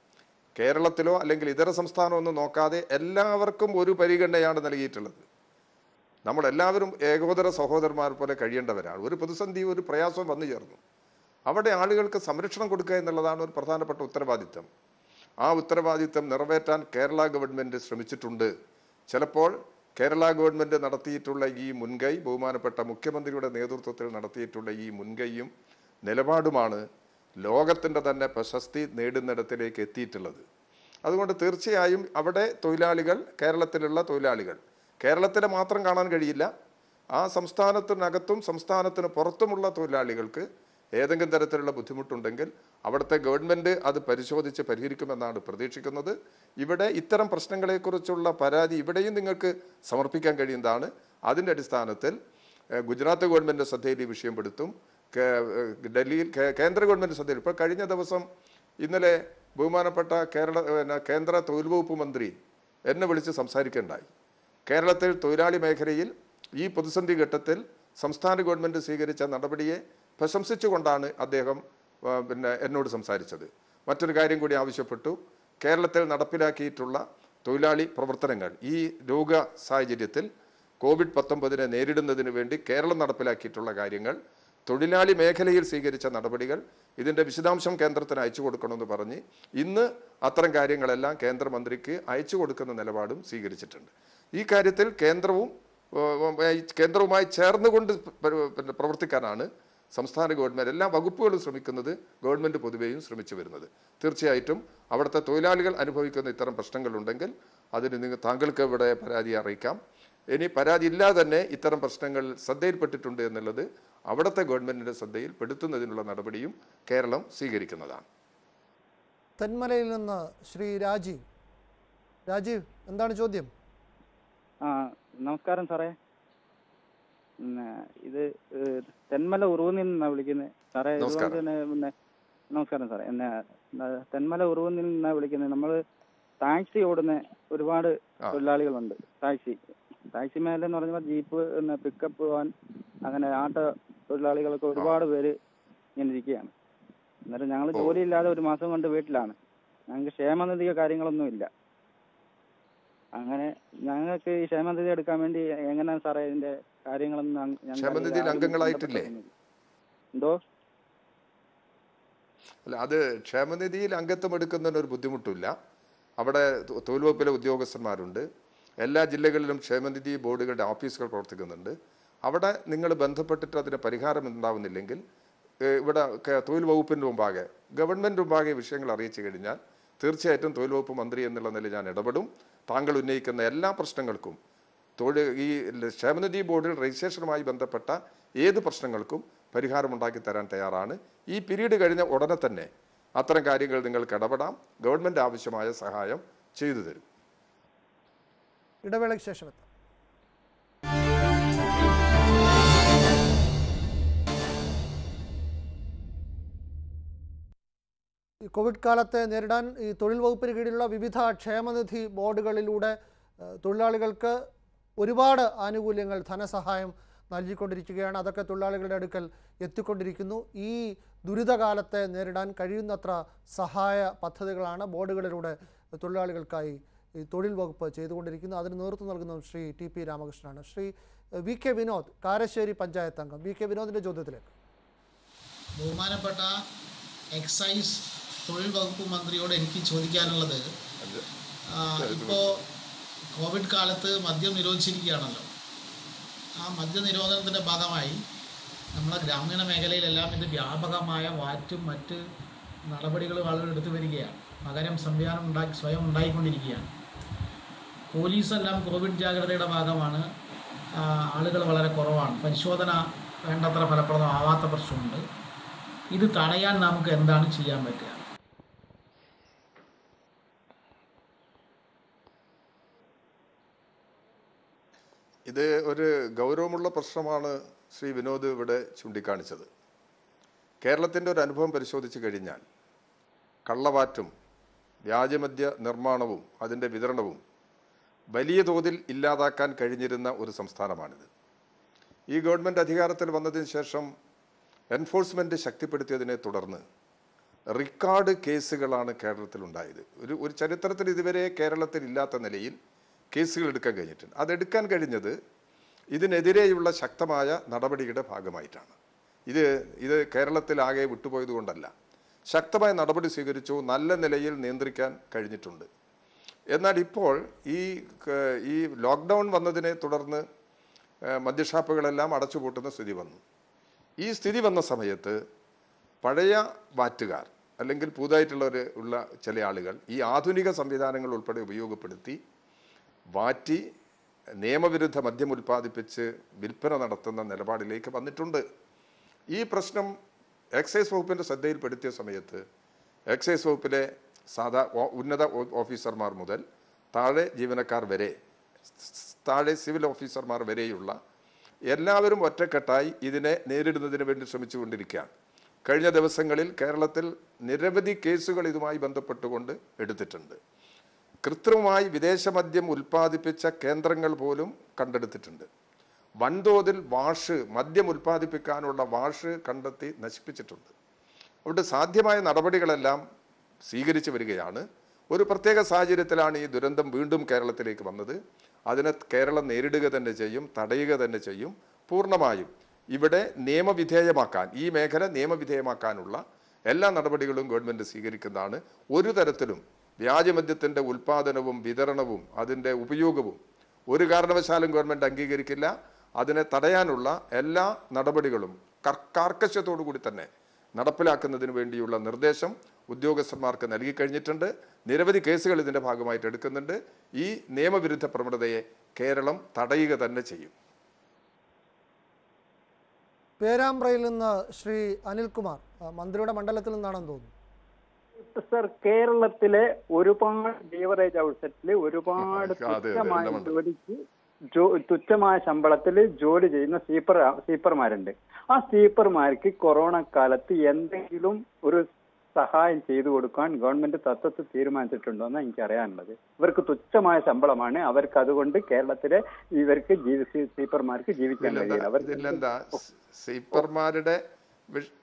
കേരളത്തിലോ അല്ലെങ്കിൽ ഇതര സംസ്ഥാനമൊന്നും നോക്കാതെ എല്ലാവർക്കും ഒരു പരിഗണനയാണ് നൽകിയിട്ടുള്ളത് നമ്മളെല്ലാവരും ഏകോദര സഹോദരന്മാർ പോലെ കഴിയേണ്ടവരാണ് ഒരു പ്രതിസന്ധി ഒരു പ്രയാസവും വന്നു ചേർന്നു അവിടെ ആളുകൾക്ക് സംരക്ഷണം കൊടുക്കുക എന്നുള്ളതാണ് ഒരു പ്രധാനപ്പെട്ട ഉത്തരവാദിത്തം ആ ഉത്തരവാദിത്തം നിറവേറ്റാൻ കേരള ഗവൺമെൻറ് ശ്രമിച്ചിട്ടുണ്ട് ചിലപ്പോൾ കേരള ഗവൺമെൻറ് നടത്തിയിട്ടുള്ള ഈ മുൻകൈ ബഹുമാനപ്പെട്ട മുഖ്യമന്ത്രിയുടെ നേതൃത്വത്തിൽ നടത്തിയിട്ടുള്ള ഈ മുൻകൈയും നിലപാടുമാണ് ലോകത്തിൻ്റെ തന്നെ പ്രശസ്തി നേടുന്നിടത്തിലേക്ക് എത്തിയിട്ടുള്ളത് അതുകൊണ്ട് തീർച്ചയായും അവിടെ തൊഴിലാളികൾ കേരളത്തിലുള്ള തൊഴിലാളികൾ കേരളത്തിലെ മാത്രം കാണാൻ കഴിയില്ല ആ സംസ്ഥാനത്തിനകത്തും സംസ്ഥാനത്തിന് പുറത്തുമുള്ള തൊഴിലാളികൾക്ക് ഏതെങ്കിലും തരത്തിലുള്ള ബുദ്ധിമുട്ടുണ്ടെങ്കിൽ അവിടുത്തെ ഗവൺമെൻറ് അത് പരിശോധിച്ച് പരിഹരിക്കുമെന്നാണ് പ്രതീക്ഷിക്കുന്നത് ഇവിടെ ഇത്തരം പ്രശ്നങ്ങളെക്കുറിച്ചുള്ള പരാതി ഇവിടെയും നിങ്ങൾക്ക് സമർപ്പിക്കാൻ കഴിയുന്നതാണ് അതിൻ്റെ അടിസ്ഥാനത്തിൽ ഏഹ്, ഗുജറാത്ത് ഗവൺമെൻറ് ശ്രദ്ധയിൽ ഈ വിഷയം പെടുത്തും കേ- ഏഹ്, ഡൽഹിയിൽ കേ- കേന്ദ്ര ഗവൺമെൻറ് ശ്രദ്ധയിൽ ഇപ്പോൾ കഴിഞ്ഞ ദിവസം ഇന്നലെ ബഹുമാനപ്പെട്ട കേരള പിന്നെ കേന്ദ്ര തൊഴിൽ വകുപ്പ് മന്ത്രി എന്നെ വിളിച്ച് സംസാരിക്കുകയുണ്ടായി കേരളത്തിൽ തൊഴിലാളി മേഖലയിൽ ഈ പ്രതിസന്ധി ഘട്ടത്തിൽ സംസ്ഥാന ഗവൺമെൻറ് സ്വീകരിച്ച നടപടിയെ പ്രശംസിച്ചുകൊണ്ടാണ് അദ്ദേഹം ആ, പിന്നെ എന്നോട് സംസാരിച്ചത് മറ്റൊരു കാര്യം കൂടി ആവശ്യപ്പെട്ടു കേരളത്തിൽ നടപ്പിലാക്കിയിട്ടുള്ള തൊഴിലാളി പ്രവർത്തനങ്ങൾ ഈ രോഗ സാഹചര്യത്തിൽ കോവിഡ് പത്തൊമ്പതിനെ നേരിടുന്നതിന് വേണ്ടി കേരളം നടപ്പിലാക്കിയിട്ടുള്ള കാര്യങ്ങൾ തൊഴിലാളി മേഖലയിൽ സ്വീകരിച്ച നടപടികൾ ഇതിൻ്റെ വിശദാംശം കേന്ദ്രത്തിന് അയച്ചു കൊടുക്കണമെന്ന് പറഞ്ഞ് ഇന്ന് അത്തരം കാര്യങ്ങളെല്ലാം കേന്ദ്രമന്ത്രിക്ക് അയച്ചു കൊടുക്കുന്ന നിലപാടും സ്വീകരിച്ചിട്ടുണ്ട് ഈ കാര്യത്തിൽ കേന്ദ്രവും ഏഹ്, കേന്ദ്രവുമായി ചേർന്നുകൊണ്ട് പ്ര- പിന്നെ പ്രവർത്തിക്കാനാണ് സംസ്ഥാന ഗവൺമെൻറ് എല്ലാ വകുപ്പുകളും ശ്രമിക്കുന്നത് ഗവൺമെൻറ് പൊതുവെയും ശ്രമിച്ചു വരുന്നത് തീർച്ചയായിട്ടും അവിടുത്തെ തൊഴിലാളികൾ അനുഭവിക്കുന്ന ഇത്തരം പ്രശ്നങ്ങളുണ്ടെങ്കിൽ അതിന് നിങ്ങൾ താങ്കൾക്ക് ഇവിടെ പരാതി അറിയിക്കാം ഇനി പരാതി ഇല്ലാതെ തന്നെ ഇത്തരം പ്രശ്നങ്ങൾ ശ്രദ്ധയിൽപ്പെട്ടിട്ടുണ്ട് എന്നുള്ളത് അവിടുത്തെ ഗവൺമെൻറ്റിൻ്റെ ശ്രദ്ധയിൽ പെടുത്തുന്നതിനുള്ള നടപടിയും കേരളം സ്വീകരിക്കുന്നതാണ് തെന്മലയിൽ നിന്ന് ശ്രീ രാജീവ് രാജീവ് എന്താണ് ചോദ്യം ആ നമസ്കാരം സാറേ പിന്നെ ഇത് ഏഹ്, തെന്മല ഉറുവന്നിൽ നിന്നാണ് വിളിക്കുന്നത് സാറേ ഇതുപോലെ നമസ്കാരം. തന്നെ പിന്നെ നമസ്കാരം സാറേ എന്നെ ന- തെന്മല ഉറുവന്നിൽ നിന്നാണ് വിളിക്കുന്നത് നമ്മൾ ടാക്സി ഓടുന്ന ഒരുപാട് ആ. തൊഴിലാളികളുണ്ട് ടാക്സി ടാക്സി മേഖല എന്ന് പറഞ്ഞാൽ ജീപ്പ് പിന്നെ പിക്കപ്പ് വാൻ അങ്ങനെ ആട്ടോ തൊഴിലാളികളൊക്കെ ഒരുപാട് പേര് ഇങ്ങനെ ഇരിക്കുകയാണ് എന്നിട്ട് ഞങ്ങൾ ഓ. ജോലിയില്ലാതെ ഒരു മാസം കൊണ്ട് വീട്ടിലാണ് ഞങ്ങൾക്ക് ക്ഷേമനിധിയോ കാര്യങ്ങളൊന്നും ഇല്ല അങ്ങനെ ഞങ്ങൾക്ക് ഈ ക്ഷേമനിധി എടുക്കാൻ വേണ്ടി എങ്ങനെയാണ് സാറേ ഇതിന്റെ കാര്യങ്ങളൊന്നും ഞങ്ങ- ഞങ്ങൾക്ക് ക്ഷേമനിധിയിൽ ആരും അംഗങ്ങളായിട്ടില്ലേ? ബന്ധപ്പെട്ടൊന്നുമില്ല. എന്തോ അല്ല അത് ക്ഷേമനിധിയിൽ അംഗത്വം എടുക്കുന്നതിന് ഒരു ബുദ്ധിമുട്ടില്ല അവിടെ തൊ- തൊഴിൽ വകുപ്പിലെ ഉദ്യോഗസ്ഥന്മാരുണ്ട് എല്ലാ ജില്ലകളിലും ക്ഷേമനിധി ബോർഡുകളുടെ ഓഫീസുകൾ പ്രവർത്തിക്കുന്നുണ്ട് അവിടെ നിങ്ങൾ ബന്ധപ്പെട്ടിട്ട് അതിന് പരിഹാരം ഉണ്ടാവുന്നില്ലെങ്കിൽ ഏഹ്, ഇവിടെ കെ- തൊഴിൽ വകുപ്പിൻ്റെ മുമ്പാകെ ഗവൺമെൻറ് മുമ്പാകെ വിഷയങ്ങൾ അറിയിച്ചു കഴിഞ്ഞാൽ തീർച്ചയായിട്ടും തൊഴിൽ വകുപ്പ് മന്ത്രി എന്നുള്ള നിലയിൽ ഞാൻ ഇടപെടും താങ്കൾ ഉന്നയിക്കുന്ന എല്ലാ പ്രശ്നങ്ങൾക്കും തൊഴിൽ ഈ ക്ഷേമനിധി ബോർഡിൽ രജിസ്ട്രേഷനുമായി ബന്ധപ്പെട്ട ഏത് പ്രശ്നങ്ങൾക്കും പരിഹാരമുണ്ടാക്കി തരാൻ തയ്യാറാണ് ഈ പീരീഡ് കഴിഞ്ഞ ഉടനെ തന്നെ അത്തരം കാര്യങ്ങൾ നിങ്ങൾക്ക് ഇടപെടാം ഗവൺമെൻറ് ആവശ്യമായ സഹായം ചെയ്തു തരും ഇടവേളയ്ക്ക് ശേഷം എത്താം ഈ കോവിഡ് കാലത്തെ നേരിടാൻ ഈ തൊഴിൽ വകുപ്പിന് കീഴിലുള്ള വിവിധ ക്ഷേമനിധി ബോർഡുകളിലൂടെ ഏഹ്, തൊഴിലാളികൾക്ക് ഒരുപാട് ആനുകൂല്യങ്ങൾ ധനസഹായം നൽകിക്കൊണ്ടിരിക്കുകയാണ് അതൊക്കെ തൊഴിലാളികളുടെ അടുക്കൽ എത്തിക്കൊണ്ടിരിക്കുന്നു ഈ ദുരിതകാലത്തെ നേരിടാൻ കഴിയുന്നത്ര സഹായ പദ്ധതികളാണ് ബോർഡുകളിലൂടെ തൊഴിലാളികൾക്കായി ഈ തൊഴിൽ വകുപ്പ് ചെയ്തുകൊണ്ടിരിക്കുന്നു അതിന് നേതൃത്വം നൽകുന്നത് ശ്രീ ടി പി രാമകൃഷ്ണനാണ് ശ്രീ ഏഹ്, വി കെ വിനോദ് കാരശ്ശേരി പഞ്ചായത്ത് അംഗം വി കെ വിനോദിൻ്റെ ചോദ്യത്തിലേക്ക് ബഹുമാനപ്പെട്ട എക്സൈസ് തൊഴിൽ വകുപ്പ് മന്ത്രിയോട് എനിക്ക് ചോദിക്കാനുള്ളത് ആ, ഇപ്പോ കോവിഡ് കാലത്ത് മദ്യം നിരോധിച്ചിരിക്കുകയാണല്ലോ ആ മദ്യ നിരോധനത്തിൻ്റെ ഭാഗമായി നമ്മളെ ഗ്രാമീണ മേഖലയിലെല്ലാം ഇത് വ്യാപകമായ വാറ്റും മറ്റ് നടപടികളും ആളുകൾ എടുത്തു വരികയാണ് പകരം സംവിധാനം ഉണ്ടാക്കി സ്വയം ഉണ്ടായിക്കൊണ്ടിരിക്കുകയാണ് പോലീസെല്ലാം കോവിഡ് ജാഗ്രതയുടെ ഭാഗമാണ് ആ, ആളുകൾ വളരെ കുറവാണ് പരിശോധന വേണ്ടത്ര ഫലപ്രദമാവാത്ത പ്രശ്നമുണ്ട് ഇത് തടയാൻ നമുക്ക് എന്താണ് ചെയ്യാൻ പറ്റുക ഇത് ഒരു ഗൗരവമുള്ള പ്രശ്നമാണ് ശ്രീ വിനോദ് ഇവിടെ ചൂണ്ടിക്കാണിച്ചത് കേരളത്തിൻ്റെ ഒരു അനുഭവം പരിശോധിച്ച് കഴിഞ്ഞാൽ കള്ളവാറ്റും വ്യാജമദ്യ നിർമ്മാണവും അതിൻ്റെ വിതരണവും വലിയ തോതിൽ ഇല്ലാതാക്കാൻ കഴിഞ്ഞിരുന്ന ഒരു സംസ്ഥാനമാണിത് ഈ ഗവൺമെൻറ് അധികാരത്തിൽ വന്നതിന് ശേഷം എൻഫോഴ്സ്മെൻറ്റ് ശക്തിപ്പെടുത്തിയതിനെ തുടർന്ന് റിക്കാർഡ് കേസുകളാണ് കേരളത്തിൽ ഉണ്ടായത് ഒരു ഒരു ചരിത്രത്തിൽ ഇതുവരെ കേരളത്തിൽ ഇല്ലാത്ത നിലയിൽ കേസുകൾ എടുക്കാൻ കഴിഞ്ഞിട്ടുണ്ട് അതെടുക്കാൻ കഴിഞ്ഞത് ഇതിനെതിരെയുള്ള ശക്തമായ നടപടിയുടെ ഭാഗമായിട്ടാണ് ഇത് ഇത് കേരളത്തിലാകെ വിട്ടുപോയത് കൊണ്ടല്ല ശക്തമായ നടപടി സ്വീകരിച്ചു നല്ല നിലയിൽ നിയന്ത്രിക്കാൻ കഴിഞ്ഞിട്ടുണ്ട് എന്നാൽ ഇപ്പോൾ ഈ ക- ഈ ലോക്ക്ഡൗൺ വന്നതിനെ തുടർന്ന് ഏഹ്, മദ്യഷാപ്പുകളെല്ലാം അടച്ചുപൂട്ടുന്ന സ്ഥിതി വന്നു ഈ സ്ഥിതി വന്ന സമയത്ത് പഴയ വാറ്റുകാർ അല്ലെങ്കിൽ പുതുതായിട്ടുള്ളവർ ഉള്ള ചില ആളുകൾ ഈ ആധുനിക സംവിധാനങ്ങൾ ഉൾപ്പെടെ ഉപയോഗപ്പെടുത്തി വാറ്റി നിയമവിരുദ്ധ മദ്യം ഉൽപ്പാദിപ്പിച്ച് വിൽപ്പന നടത്തുന്ന നിലപാടിലേക്ക് വന്നിട്ടുണ്ട് ഈ പ്രശ്നം എക്സൈസ് വകുപ്പിൻ്റെ ശ്രദ്ധയിൽപ്പെടുത്തിയ സമയത്ത് എക്സൈസ് വകുപ്പിലെ സാധാ ഓ- ഉന്നത ഓ- ഓഫീസർമാർ മുതൽ താഴെ ജീവനക്കാർ വരെ സ് താഴെ സിവിൽ ഓഫീസർമാർ വരെയുള്ള എല്ലാവരും ഒറ്റക്കെട്ടായി ഇതിനെ നേരിടുന്നതിന് വേണ്ടി ശ്രമിച്ചുകൊണ്ടിരിക്കുകയാണ് കഴിഞ്ഞ ദിവസങ്ങളിൽ കേരളത്തിൽ നിരവധി കേസുകൾ ഇതുമായി ബന്ധപ്പെട്ടുകൊണ്ട് എടുത്തിട്ടുണ്ട് കൃത്രിമമായി വിദേശ മദ്യം ഉൽപ്പാദിപ്പിച്ച കേന്ദ്രങ്ങൾ പോലും കണ്ടെടുത്തിട്ടുണ്ട് വൻതോതിൽ വാഷ് മദ്യം ഉൽപ്പാദിപ്പിക്കാനുള്ള വാഷ് കണ്ടെത്തി നശിപ്പിച്ചിട്ടുണ്ട് അവിടെ സാധ്യമായ നടപടികളെല്ലാം സ്വീകരിച്ചു വരികയാണ് ഒരു പ്രത്യേക സാഹചര്യത്തിലാണ് ഈ ദുരന്തം വീണ്ടും കേരളത്തിലേക്ക് വന്നത് അതിനെ കേരളം നേരിടുക തന്നെ ചെയ്യും തടയുക തന്നെ ചെയ്യും പൂർണ്ണമായും ഇവിടെ നിയമവിധേയമാക്കാൻ ഈ മേഖല നിയമവിധേയമാക്കാനുള്ള എല്ലാ നടപടികളും ഗവൺമെൻറ് സ്വീകരിക്കുന്നതാണ് ഒരു തരത്തിലും വ്യാജമദ്യത്തിൻ്റെ ഉൽപ്പാദനവും വിതരണവും അതിൻ്റെ ഉപയോഗവും ഒരു കാരണവശാലും ഗവൺമെൻറ് അംഗീകരിക്കില്ല അതിനെ തടയാനുള്ള എല്ലാ നടപടികളും കർ- കാർക്കശ്യത്തോടു കൂടി തന്നെ നടപ്പിലാക്കുന്നതിന് വേണ്ടിയുള്ള നിർദ്ദേശം ഉദ്യോഗസ്ഥന്മാർക്ക് നൽകി കഴിഞ്ഞിട്ടുണ്ട് നിരവധി കേസുകൾ ഇതിൻ്റെ ഭാഗമായിട്ട് എടുക്കുന്നുണ്ട് ഈ നിയമവിരുദ്ധ പ്രവണതയെ കേരളം തടയുക തന്നെ ചെയ്യും പേരാമ്പ്രയിൽ നിന്ന് ശ്രീ അനിൽകുമാർ ആ, മന്ത്രിയുടെ മണ്ഡലത്തിൽ നിന്നാണെന്ന് തോന്നുന്നു സർ കേരളത്തിലെ ഒരുപാട് ബീവറേജ് ഔട്ട്ലെറ്റിൽ ഒരുപാട് അതെ, അതെ, തുച്ഛമായ എല്ലാം ഉണ്ട്. ജോലിക്ക് ജോ തുച്ഛമായ ശമ്പളത്തിൽ ജോലി ചെയ്യുന്ന സ്വീപ്പർ സ്വീപ്പർമാരുണ്ട് ആ സ്വീപ്പർമാർക്ക് കൊറോണ കാലത്ത് എന്തെങ്കിലും ഒരു സഹായം ചെയ്തു കൊടുക്കാൻ ഗവൺമെന്റ് തത്വത്തിൽ തീരുമാനിച്ചിട്ടുണ്ടോ എന്ന് എനിക്ക് അറിയാനുള്ളത് ഇവർക്ക് തുച്ഛമായ ശമ്പളമാണ് അവർക്ക് അതുകൊണ്ട് കേരളത്തിലെ ഇവർക്ക് ജീവി സ്വീപ്പർമാർക്ക് ജീവിക്കാൻ ഇതിലെന്താ കഴിയില്ല അവർക്ക് ഇതിലെന്താ സീപ്പർമാരുടെ വിഷ-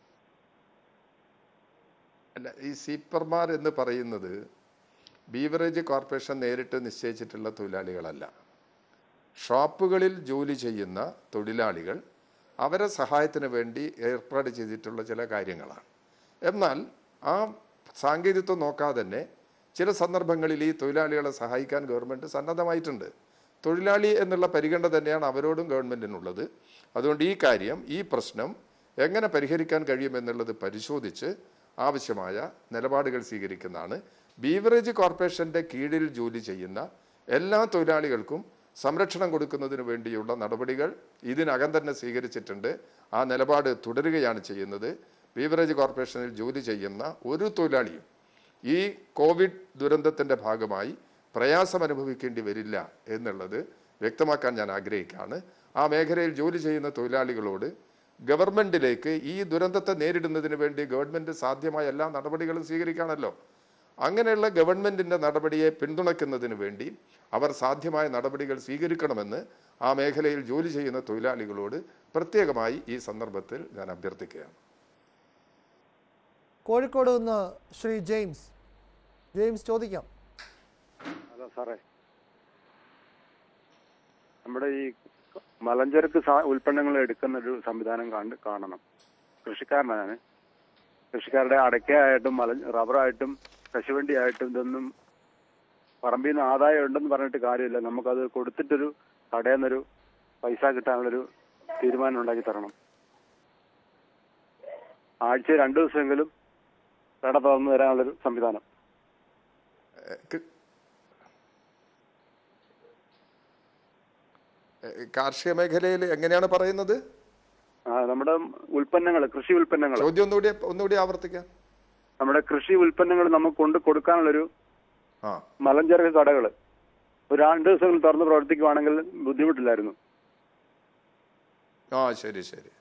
അല്ല ഈ സീപ്പർമാർ എന്ന് പറയുന്നത് ബീവറേജ് കോർപ്പറേഷൻ നേരിട്ട് നിശ്ചയിച്ചിട്ടുള്ള തൊഴിലാളികളല്ല ഷോപ്പുകളിൽ ജോലി ചെയ്യുന്ന തൊഴിലാളികൾ അവരെ സഹായത്തിന് വേണ്ടി ഏർപ്പാട് ചെയ്തിട്ടുള്ള ചില കാര്യങ്ങളാണ് എന്നാൽ ആ സാങ്കേതികത്വം നോക്കാതെ തന്നെ ചില സന്ദർഭങ്ങളിൽ ഈ തൊഴിലാളികളെ സഹായിക്കാൻ ഗവൺമെൻറ് സന്നദ്ധമായിട്ടുണ്ട് തൊഴിലാളി എന്നുള്ള പരിഗണന തന്നെയാണ് അവരോടും ഗവൺമെൻറ്റിനുള്ളത് അതുകൊണ്ട് ഈ കാര്യം ഈ പ്രശ്നം എങ്ങനെ പരിഹരിക്കാൻ കഴിയുമെന്നുള്ളത് പരിശോധിച്ച് ആവശ്യമായ നിലപാടുകൾ സ്വീകരിക്കുന്നതാണ് ബീവറേജ് കോർപ്പറേഷൻ്റെ കീഴിൽ ജോലി ചെയ്യുന്ന എല്ലാ തൊഴിലാളികൾക്കും സംരക്ഷണം കൊടുക്കുന്നതിന് വേണ്ടിയുള്ള നടപടികൾ ഇതിനകം തന്നെ സ്വീകരിച്ചിട്ടുണ്ട് ആ നിലപാട് തുടരുകയാണ് ചെയ്യുന്നത് ബീവറേജ് കോർപ്പറേഷനിൽ ജോലി ചെയ്യുന്ന ഒരു തൊഴിലാളിയും ഈ കോവിഡ് ദുരന്തത്തിൻ്റെ ഭാഗമായി പ്രയാസം അനുഭവിക്കേണ്ടി വരില്ല എന്നുള്ളത് വ്യക്തമാക്കാൻ ഞാൻ ആഗ്രഹിക്കുകയാണ് ആ മേഖലയിൽ ജോലി ചെയ്യുന്ന തൊഴിലാളികളോട് ഗവൺമെന്റിലേക്ക് ഈ ദുരന്തത്തെ നേരിടുന്നതിന് വേണ്ടി ഗവൺമെന്റ് സാധ്യമായ എല്ലാ നടപടികളും സ്വീകരിക്കുകയാണല്ലോ അങ്ങനെയുള്ള ഗവൺമെന്റിന്റെ നടപടിയെ പിന്തുണയ്ക്കുന്നതിന് വേണ്ടി അവർ സാധ്യമായ നടപടികൾ സ്വീകരിക്കണമെന്ന് ആ മേഖലയിൽ ജോലി ചെയ്യുന്ന തൊഴിലാളികളോട് പ്രത്യേകമായി ഈ സന്ദർഭത്തിൽ ഞാൻ അഭ്യർത്ഥിക്കുകയാണ് കോഴിക്കോട് നിന്ന് ശ്രീ ജെയിംസ് ജെയിംസ് ചോദിക്കാം ഹലോ സാറേ നമ്മുടെ ഈ മലഞ്ചരക്ക് സാ- ഉൽപ്പന്നങ്ങൾ എടുക്കുന്ന ഒരു സംവിധാനം കണ്ട് കാണണം കൃഷിക്കാരനാണ് ഞാൻ കൃഷിക്കാരുടെ അടയ്ക്കയായിട്ടും മല റബ്ബറായിട്ടും കശുവണ്ടിയായിട്ടും ഇതൊന്നും പറമ്പിൽ നിന്ന് ആദായം ഉണ്ടെന്ന് പറഞ്ഞിട്ട് കാര്യമില്ല നമുക്കത് കൊടുത്തിട്ടൊരു കടയിൽ നിന്നൊരു പൈസ കിട്ടാനുള്ളൊരു തീരുമാനം ഉണ്ടാക്കി തരണം ആഴ്ച രണ്ടു ദിവസമെങ്കിലും കട തുറന്നു തരാനുള്ളൊരു സംവിധാനം ഏഹ് കാർഷിക മേഖലയിൽ എങ്ങനെയാണ് പറയുന്നത് ആ, നമ്മുടെ ഉൽപ്പന്നങ്ങൾ കൃഷി ഉൽപ്പന്നങ്ങൾ ചോദ്യം ഒന്നുകൂടി ഒന്നുകൂടി ആവർത്തിക്കാം നമ്മുടെ കൃഷി ഉൽപ്പന്നങ്ങൾ നമുക്ക് കൊണ്ട് കൊടുക്കാനുള്ളൊരു ആ മലഞ്ചരക്ക് കടകൾ ഒരു രണ്ട് ദിവസങ്ങൾ തുറന്ന് പ്രവർത്തിക്കുവാണെങ്കിൽ ബുദ്ധിമുട്ടില്ലായിരുന്നു ആ ശരി ശരി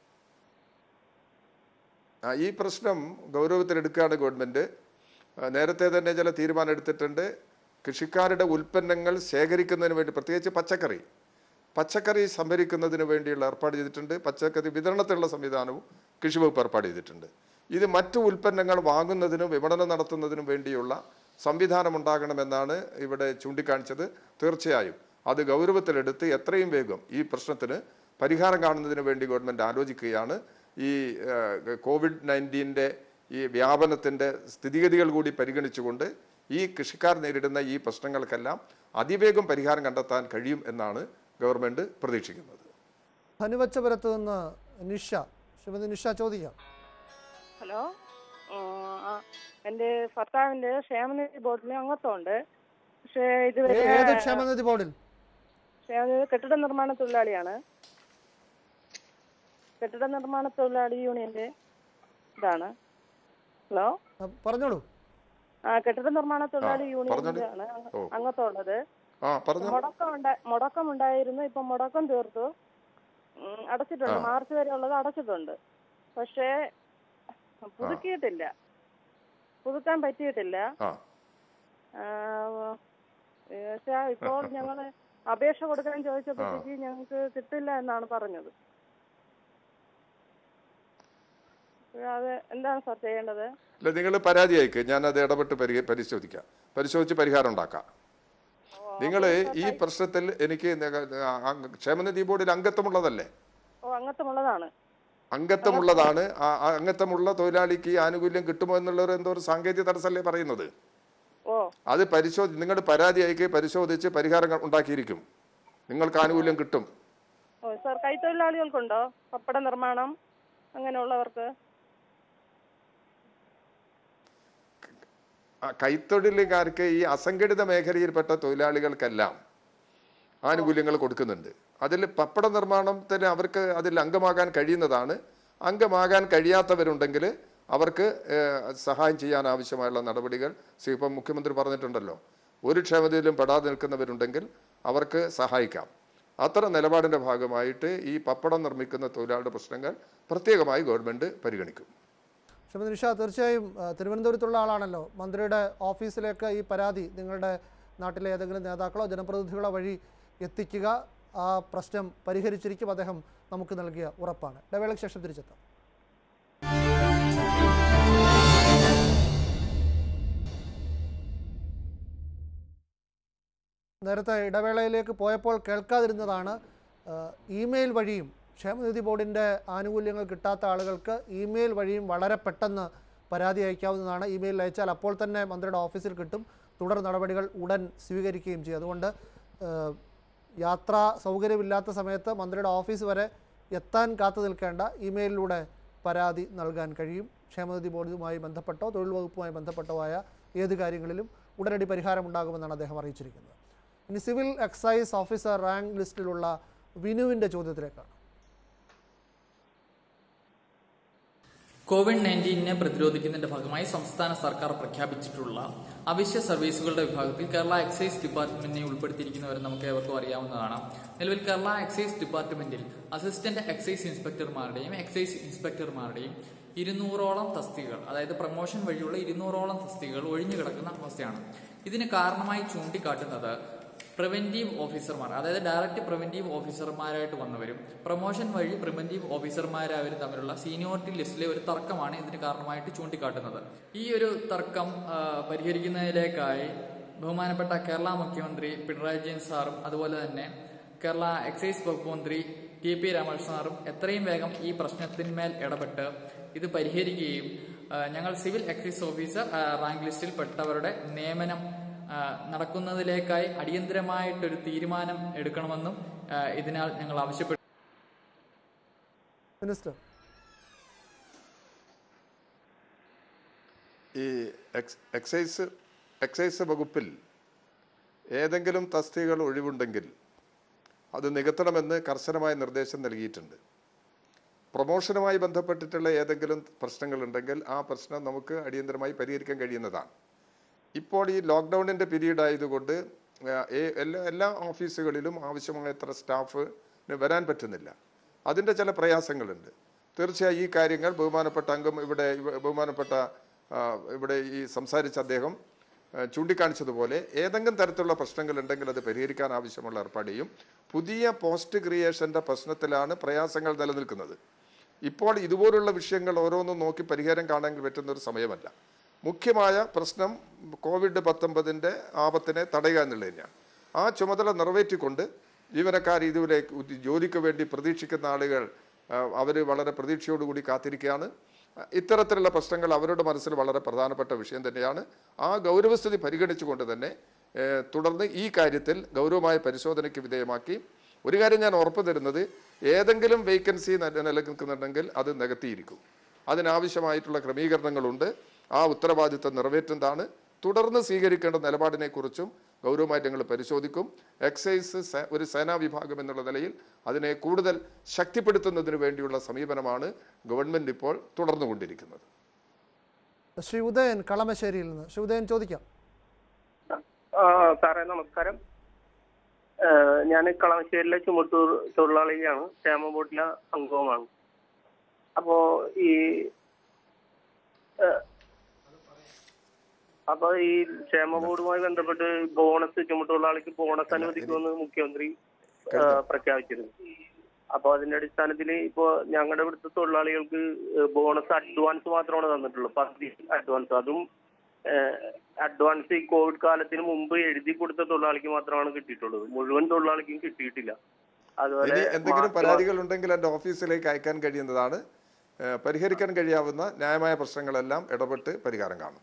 ആ ഈ പ്രശ്നം ഗൗരവത്തിലെടുക്കുകയാണ് ഗവൺമെൻറ് ആ, നേരത്തെ തന്നെ ചില തീരുമാനം എടുത്തിട്ടുണ്ട് കൃഷിക്കാരുടെ ഉൽപ്പന്നങ്ങൾ ശേഖരിക്കുന്നതിന് വേണ്ടി പ്രത്യേകിച്ച് പച്ചക്കറി പച്ചക്കറി സംഭരിക്കുന്നതിന് വേണ്ടിയുള്ള ഏർപ്പാട് ചെയ്തിട്ടുണ്ട് പച്ചക്കറി വിതരണത്തിനുള്ള സംവിധാനവും കൃഷി വകുപ്പ് ഏർപ്പാട് ചെയ്തിട്ടുണ്ട് ഇത് മറ്റു ഉൽപ്പന്നങ്ങൾ വാങ്ങുന്നതിനും വിപണനം നടത്തുന്നതിനും വേണ്ടിയുള്ള സംവിധാനം ഉണ്ടാകണമെന്നാണ് ഇവിടെ ചൂണ്ടിക്കാണിച്ചത് തീർച്ചയായും അത് ഗൗരവത്തിലെടുത്ത് എത്രയും വേഗം ഈ പ്രശ്നത്തിന് പരിഹാരം കാണുന്നതിന് വേണ്ടി ഗവൺമെൻറ് ആലോചിക്കുകയാണ് ഈ ഏഹ്, കോവിഡ് നയൻറ്റീൻ്റെ ഈ വ്യാപനത്തിൻ്റെ സ്ഥിതിഗതികൾ കൂടി പരിഗണിച്ചുകൊണ്ട് ഈ കൃഷിക്കാർ നേരിടുന്ന ഈ പ്രശ്നങ്ങൾക്കെല്ലാം അതിവേഗം പരിഹാരം കണ്ടെത്താൻ കഴിയും എന്നാണ് ഗവൺമെൻറ് പ്രതീക്ഷിക്കുന്നത് ധനുവച്ചപുരത്ത് നിന്ന് നിഷ ശ്രീമതി നിഷ ചോദിക്കാം ഹലോ ആ, എൻ്റെ ഭർത്താവിൻ്റെ ക്ഷേമനിധി ബോർഡിൽ അംഗത്വമുണ്ട് പക്ഷേ ഇതുവരെ ഏ- ഏത് ക്ഷേമനിധി ബോർഡിൽ ക്ഷേമനിധി കെട്ടിട നിർമ്മാണ തൊഴിലാളിയാണ് കെട്ടിട നിർമ്മാണ തൊഴിലാളി യൂണിയന്റെ ഇതാണ് ഹലോ ആ, പറഞ്ഞോളൂ ആ കെട്ടിട നിർമ്മാണ തൊഴിലാളി ആ, യൂണിയന്റെ ആണ് പറഞ്ഞോളൂ. ഓ. അംഗത്വമുള്ളത് ആ പറഞ്ഞു മുടക്കം ഉണ്ടാ മുടക്കം ഉണ്ടായിരുന്നു ഇപ്പൊ മുടക്കം തീർത്തു ഉം, അടച്ചിട്ടുണ്ട് ആ. മാർച്ച് വരെ ഉള്ളത് അടച്ചിട്ടുണ്ട് പക്ഷേ പുതുക്കിയിട്ടില്ല പുതുക്കാൻ പറ്റിയിട്ടില്ല ആ ആ, പക്ഷേ ഇപ്പോൾ ഞങ്ങള് അപേക്ഷ കൊടുക്കാൻ ചോദിച്ചപ്പോഴത്തേക്ക് ഞങ്ങൾക്ക് കിട്ടില്ല എന്നാണ് പറഞ്ഞത് അത് എന്താണ് സാർ ചെയ്യേണ്ടത് അല്ല നിങ്ങൾ പരാതി അയക്ക് ഞാൻ അത് ഇടപെട്ട് പരി പരിശോധിക്കാം പരിശോധിച്ച് പരിഹാരം ഉണ്ടാക്കാം നിങ്ങൾ ഈ പ്രശ്നത്തിൽ എനിക്ക് നിങ്ങ- ആ, ആ, ക്ഷേമനിധി ബോർഡിൽ അംഗത്വമുള്ളതല്ലേ ഓ അംഗത്വമുള്ളതാണ് അംഗത്വമുള്ളതാണ് ആ ആ അംഗത്വമുള്ള തൊഴിലാളിക്ക് ഈ ആനുകൂല്യം കിട്ടുമോ എന്നുള്ള ഒരു എന്തോ ഒരു സാങ്കേതിക തടസ്സമല്ലേ പറയുന്നത് ഓ അത് പരിശോധി നിങ്ങൾ പരാതി അയക്ക് പരിശോധിച്ച് പരിഹാരം ക- ഉണ്ടാക്കിയിരിക്കും നിങ്ങൾക്ക് ആനുകൂല്യം കിട്ടും ഓ സാർ കൈത്തൊഴിലാളികൾക്കുണ്ടോ പപ്പട നിർമ്മാണം അങ്ങനെയുള്ളവർക്ക് ആ, കൈത്തൊഴിലുകാർക്ക് ഈ അസംഘടിത മേഖലയിൽപ്പെട്ട തൊഴിലാളികൾക്കെല്ലാം ആനുകൂല്യങ്ങൾ കൊടുക്കുന്നുണ്ട് അതിൽ പപ്പട നിർമ്മാണത്തിന് അവർക്ക് അതിൽ അംഗമാകാൻ കഴിയുന്നതാണ് അംഗമാകാൻ കഴിയാത്തവരുണ്ടെങ്കിൽ അവർക്ക് ഏഹ്, സഹായം ചെയ്യാൻ ആവശ്യമായുള്ള നടപടികൾ സി ഇപ്പം മുഖ്യമന്ത്രി പറഞ്ഞിട്ടുണ്ടല്ലോ ഒരു ക്ഷേമതയിലും പെടാതെ നിൽക്കുന്നവരുണ്ടെങ്കിൽ അവർക്ക് സഹായിക്കാം അത്തരം നിലപാടിൻ്റെ ഭാഗമായിട്ട് ഈ പപ്പടം നിർമ്മിക്കുന്ന തൊഴിലാളിയുടെ പ്രശ്നങ്ങൾ പ്രത്യേകമായി ഗവൺമെൻറ് പരിഗണിക്കും ശ്രീമതി നിഷ തീർച്ചയായും ആ, തിരുവനന്തപുരത്തുള്ള ആളാണല്ലോ മന്ത്രിയുടെ ഓഫീസിലേക്ക് ഈ പരാതി നിങ്ങളുടെ നാട്ടിലെ ഏതെങ്കിലും നേതാക്കളോ ജനപ്രതിനിധികളോ വഴി എത്തിക്കുക ആ പ്രശ്നം പരിഹരിച്ചിരിക്കും അദ്ദേഹം നമുക്ക് നൽകിയ ഉറപ്പാണ് ഇടവേളയ്ക്ക് ശേഷം തിരിച്ചെത്താം നേരത്തെ ഇടവേളയിലേക്ക് പോയപ്പോൾ കേൾക്കാതിരുന്നതാണ് ആ, ഇമെയിൽ വഴിയും ക്ഷേമനിധി ബോർഡിൻ്റെ ആനുകൂല്യങ്ങൾ കിട്ടാത്ത ആളുകൾക്ക് ഇമെയിൽ വഴിയും വളരെ പെട്ടെന്ന് പരാതി അയക്കാവുന്നതാണ് ഇമെയിൽ അയച്ചാൽ അപ്പോൾ തന്നെ മന്ത്രിയുടെ ഓഫീസിൽ കിട്ടും തുടർ നടപടികൾ ഉടൻ സ്വീകരിക്കുകയും ചെയ്യും അതുകൊണ്ട് ആ, യാത്രാ സൗകര്യമില്ലാത്ത സമയത്ത് മന്ത്രിയുടെ ഓഫീസ് വരെ എത്താൻ കാത്തു നിൽക്കേണ്ട ഇമെയിലിലൂടെ പരാതി നൽകാൻ കഴിയും ക്ഷേമനിധി ബോർഡുമായി ബന്ധപ്പെട്ടോ തൊഴിൽ വകുപ്പുമായി ബന്ധപ്പെട്ടോ ആയ ഏത് കാര്യങ്ങളിലും ഉടനടി പരിഹാരമുണ്ടാകുമെന്നാണ് അദ്ദേഹം അറിയിച്ചിരിക്കുന്നത് ഇനി സിവിൽ എക്സൈസ് ഓഫീസർ റാങ്ക് ലിസ്റ്റിലുള്ള വിനുവിൻ്റെ ചോദ്യത്തിലേക്കാണ് കോവിഡ് നയൻറ്റീനെ പ്രതിരോധിക്കുന്നതിന്റെ ഭാഗമായി സംസ്ഥാന സർക്കാർ പ്രഖ്യാപിച്ചിട്ടുള്ള അവശ്യ സർവീസുകളുടെ വിഭാഗത്തിൽ കേരള എക്സൈസ് ഡിപ്പാർട്ട്മെന്റിനെ ഉൾപ്പെടുത്തിയിരിക്കുന്നവരെ നമുക്ക് ഏവർക്കും അറിയാവുന്നതാണ് നിലവിൽ കേരള എക്സൈസ് ഡിപ്പാർട്ട്മെന്റിൽ അസിസ്റ്റന്റ് എക്സൈസ് ഇൻസ്പെക്ടർമാരുടെയും എക്സൈസ് ഇൻസ്പെക്ടർമാരുടെയും ഇരുന്നൂറോളം തസ്തികകൾ അതായത് പ്രൊമോഷൻ വഴിയുള്ള ഇരുന്നൂറോളം തസ്തികകൾ ഒഴിഞ്ഞു കിടക്കുന്ന അവസ്ഥയാണ് ഇതിന് കാരണമായി ചൂണ്ടിക്കാട്ടുന്നത് പ്രിവെന്റീവ് ഓഫീസർമാർ അതായത് ഡയറക്റ്റ് പ്രിവെന്റീവ് ഓഫീസർമാരായിട്ട് വന്നവരും പ്രൊമോഷൻ വഴി പ്രിവെന്റീവ് ഓഫീസർമാരവരും തമ്മിലുള്ള സീനിയോറിറ്റി ലിസ്റ്റിലെ ഒരു തർക്കമാണ് ഇതിന് കാരണമായിട്ട് ചൂണ്ടിക്കാട്ടുന്നത് ഈ ഒരു തർക്കം ആ, പരിഹരിക്കുന്നതിലേക്കായി ബഹുമാനപ്പെട്ട കേരള മുഖ്യമന്ത്രി പിണറായി വിജയൻ സാറും അതുപോലെ തന്നെ കേരള എക്സൈസ് വകുപ്പ് മന്ത്രി ടി പി രാമകൃഷ്ണൻ സാറും എത്രയും വേഗം ഈ പ്രശ്നത്തിന്മേൽ ഇടപെട്ട് ഇത് പരിഹരിക്കുകയും ആ, ഞങ്ങൾ സിവിൽ എക്സൈസ് ഓഫീസർ ആ, റാങ്ക് ലിസ്റ്റിൽ പെട്ടവരുടെ നിയമനം ആ, നടക്കുന്നതിലേക്കായി അടിയന്തരമായിട്ടൊരു തീരുമാനം എടുക്കണമെന്നും ആ, ഇതിനാൽ ഞങ്ങൾ ആവശ്യപ്പെട്ടു മിനിസ്റ്റർ ഈ എക്സ് എക്സൈസ് എക്സൈസ് വകുപ്പിൽ ഏതെങ്കിലും തസ്തികകൾ ഒഴിവുണ്ടെങ്കിൽ അത് നികത്തണമെന്ന് കർശനമായ നിർദ്ദേശം നൽകിയിട്ടുണ്ട് പ്രൊമോഷനുമായി ബന്ധപ്പെട്ടിട്ടുള്ള ഏതെങ്കിലും പ്രശ്നങ്ങളുണ്ടെങ്കിൽ ആ പ്രശ്നം നമുക്ക് അടിയന്തരമായി പരിഹരിക്കാൻ കഴിയുന്നതാണ് ഇപ്പോൾ ഈ ലോക്ക്ഡൗണിൻ്റെ പീരീഡ് ആയതുകൊണ്ട് ആ, ഏ- എല്ലാ എല്ലാ ഓഫീസുകളിലും ആവശ്യമായത്ര സ്റ്റാഫിന് വരാൻ പറ്റുന്നില്ല അതിൻ്റെ ചില പ്രയാസങ്ങളുണ്ട് തീർച്ചയായും ഈ കാര്യങ്ങൾ ബഹുമാനപ്പെട്ട അംഗം ഇവിടെ ഇവ- ബഹുമാനപ്പെട്ട ആ, ഇവിടെ ഈ സംസാരിച്ച അദ്ദേഹം ആ, ചൂണ്ടിക്കാണിച്ചതുപോലെ ഏതെങ്കിലും തരത്തിലുള്ള പ്രശ്നങ്ങൾ ഉണ്ടെങ്കിൽ അത് പരിഹരിക്കാൻ ആവശ്യമുള്ള ഏർപ്പാട് ചെയ്യും പുതിയ പോസ്റ്റ് ക്രിയേഷൻ്റെ പ്രശ്നത്തിലാണ് പ്രയാസങ്ങൾ നിലനിൽക്കുന്നത് ഇപ്പോൾ ഇതുപോലുള്ള വിഷയങ്ങൾ ഓരോന്നും നോക്കി പരിഹാരം കാണാൻ പറ്റുന്ന ഒരു സമയമല്ല മുഖ്യമായ പ്രശ്നം കോവിഡ് പത്തൊമ്പതിൻ്റെ ആപത്തിനെ തടയുക എന്നുള്ളത് തന്നെയാണ് ആ ചുമതല നിറവേറ്റിക്കൊണ്ട് ജീവനക്കാർ ഇതുവരെ ഉദ്യ- ജോലിക്ക് വേണ്ടി പ്രതീക്ഷിക്കുന്ന ആളുകൾ അവർ വളരെ പ്രതീക്ഷയോടുകൂടി കാത്തിരിക്കുകയാണ് ഇത്തരത്തിലുള്ള പ്രശ്നങ്ങൾ അവരുടെ മനസ്സിൽ വളരെ പ്രധാനപ്പെട്ട വിഷയം തന്നെയാണ് ആ ഗൗരവസ്ഥിതി പരിഗണിച്ചുകൊണ്ട് തന്നെ ഏഹ്, തുടർന്ന് ഈ കാര്യത്തിൽ ഗൗരവമായ പരിശോധനയ്ക്ക് വിധേയമാക്കി ഒരു കാര്യം ഞാൻ ഉറപ്പു തരുന്നത് ഏതെങ്കിലും വേക്കൻസി നിലനിൽക്കുന്നുണ്ടെങ്കിൽ അത് നികത്തിയിരിക്കും അതിനാവശ്യമായിട്ടുള്ള ക്രമീകരണങ്ങളുണ്ട് ആ ഉത്തരവാദിത്തം നിറവേറ്റുന്നതാണ് തുടർന്ന് സ്വീകരിക്കേണ്ട നിലപാടിനെക്കുറിച്ചും ഗൗരവമായിട്ട് ഞങ്ങൾ പരിശോധിക്കും എക്സൈസ് സേ- ഒരു സേനാ വിഭാഗം എന്നുള്ള നിലയിൽ അതിനെ കൂടുതൽ ശക്തിപ്പെടുത്തുന്നതിന് വേണ്ടിയുള്ള സമീപനമാണ് ഗവൺമെന്റ് ഇപ്പോൾ തുടർന്നുകൊണ്ടിരിക്കുന്നത് ശ്രീ ഉദയൻ കളമശ്ശേരിയിൽ നിന്ന് ശ്രീ ഉദയൻ ചോദിക്കാം ആ, സാറേ നമസ്കാരം ഞാൻ കളമശ്ശേരിയിലെ ചുമട്ടൂർ തൊഴിലാളിയാണ് ക്ഷേമ ബോർഡിലെ അംഗവുമാണ് അപ്പോ ഈ ഏഹ്, അപ്പൊ ഈ ക്ഷേമ ബോർഡുമായി ബന്ധപ്പെട്ട് ബോണസ് ചുമട്ടുതൊഴിലാളിക്ക് ബോണസ് അനുവദിക്കുമെന്ന് മുഖ്യമന്ത്രി ഏഹ്, പ്രഖ്യാപിച്ചിരുന്നു അപ്പൊ അതിന്റെ അടിസ്ഥാനത്തിൽ ഇപ്പോ ഞങ്ങളുടെ ഇവിടുത്തെ തൊഴിലാളികൾക്ക് ബോണസ് അഡ്വാൻസ് മാത്രമാണ് തന്നിട്ടുള്ളത് പകുതി അഡ്വാൻസ് അതും അഡ്വാൻസ് ഈ കോവിഡ് കാലത്തിന് മുമ്പ് എഴുതി കൊടുത്ത തൊഴിലാളിക്ക് മാത്രമാണ് കിട്ടിയിട്ടുള്ളത് മുഴുവൻ തൊഴിലാളിക്കും കിട്ടിയിട്ടില്ല അതുപോലെ ഇനി എന്തെങ്കിലും മാർച്ച് പരാതികൾ ഉണ്ടെങ്കിൽ എൻ്റെ ഓഫീസിലേക്ക് അയക്കാൻ കഴിയുന്നതാണ് ഏഹ്, പരിഹരിക്കാൻ കഴിയാവുന്ന ന്യായമായ പ്രശ്നങ്ങളെല്ലാം ഇടപെട്ട് പരിഹാരം കാണും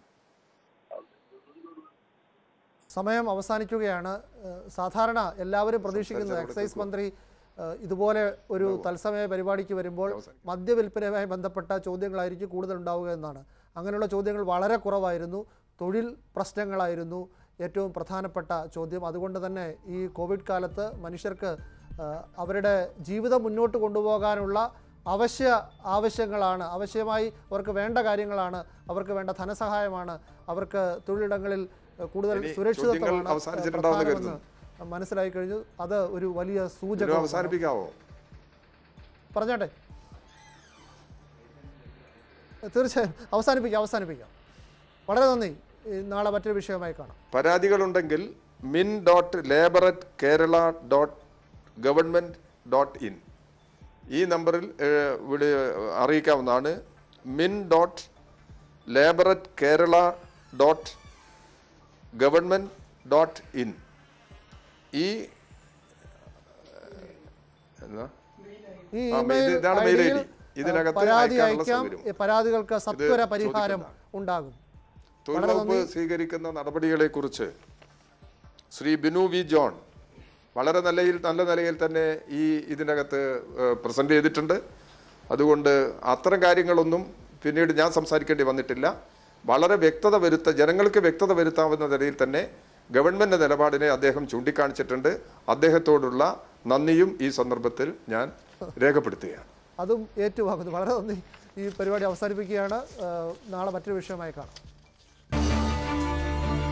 സമയം അവസാനിക്കുകയാണ് ഏഹ് സാധാരണ എല്ലാവരും പ്രതീക്ഷിക്കുന്നത് എക്സൈസ് മന്ത്രി ഏഹ് ഇതുപോലെ ഒരു തത്സമയ പരിപാടിക്ക് വരുമ്പോൾ മദ്യവില്പനയുമായി ബന്ധപ്പെട്ട ചോദ്യങ്ങളായിരിക്കും കൂടുതൽ ഉണ്ടാവുക എന്നാണ് അങ്ങനെയുള്ള ചോദ്യങ്ങൾ വളരെ കുറവായിരുന്നു തൊഴിൽ പ്രശ്നങ്ങളായിരുന്നു ഏറ്റവും പ്രധാനപ്പെട്ട ചോദ്യം അതുകൊണ്ട് തന്നെ ഈ കോവിഡ് കാലത്ത് മനുഷ്യർക്ക് ഏഹ് അവരുടെ ജീവിതം മുന്നോട്ട് കൊണ്ടുപോകാനുള്ള അവശ്യ ആവശ്യങ്ങളാണ് ആവശ്യമായി അവർക്ക് വേണ്ട കാര്യങ്ങളാണ് അവർക്ക് വേണ്ട ധനസഹായമാണ് അവർക്ക് തൊഴിലിടങ്ങളിൽ ഏഹ് കൂടുതൽ ഇനി സുരക്ഷിതത്വമാണ് ചോദ്യങ്ങൾ ഏഹ് അവസാനിച്ചിട്ടുണ്ടാവുമെന്ന് പ്രധാനമെന്ന് മനസ്സിലായി കഴിഞ്ഞു അത് ഒരു വലിയ ഇതിനും സൂചന അവസാനിപ്പിക്കാവോ പറഞ്ഞോട്ടെ തീർച്ചയായും അവസാനിപ്പിക്കാം അവസാനിപ്പിക്കാം വളരെ നന്ദി ഈ നാളെ മറ്റൊരു വിഷയമായി കാണാം പരാതികളുണ്ടെങ്കിൽ min dot labour at Kerala dot government dot in ഈ നമ്പറിൽ ഏഹ്, വിളി അറിയിക്കാവുന്നതാണ് min dot labour at Kerala dot government dot in ഈ എന്നാ ഈ ആ, ഇമെയിൽ ഇത് ഇതാണ് മെയിൽ ഐ ഐഡിയിൽ, ഡി ഇതിനകത്ത് പരാതി അയക്കാനുള്ള അയക്കാം സൗകര്യം ഈ പരാതികൾക്ക് സത്വര ഇത് പരിഹാരം ചോദിക്കുന്നതാണ്. ഉണ്ടാകും തൊഴിൽ വളരെ വകുപ്പ് നന്ദി. സ്വീകരിക്കുന്ന നടപടികളെക്കുറിച്ച് ശ്രീ ബിനു വി ജോൺ വളരെ നിലയിൽ നല്ല നിലയിൽ തന്നെ ഈ ഇതിനകത്ത് പ്രസന്റ് ചെയ്തിട്ടുണ്ട് അതുകൊണ്ട് അത്തരം കാര്യങ്ങളൊന്നും പിന്നീട് ഞാൻ സംസാരിക്കേണ്ടി വന്നിട്ടില്ല വളരെ വ്യക്തത വരുത്ത ജനങ്ങൾക്ക് വ്യക്തത വരുത്താവുന്ന നിലയിൽ തന്നെ ഗവൺമെന്റ് നിലപാടിനെ അദ്ദേഹം ചൂണ്ടിക്കാണിച്ചിട്ടുണ്ട് അദ്ദേഹത്തോടുള്ള നന്ദിയും ഈ സന്ദർഭത്തിൽ ഞാൻ രേഖപ്പെടുത്തുകയാണ് അതും ഏറ്റുവാങ്ങുന്നു വളരെ നന്ദി ഈ പരിപാടി അവസാനിപ്പിക്കുകയാണ് ഏഹ് നാളെ മറ്റൊരു വിഷയമായി കാണാം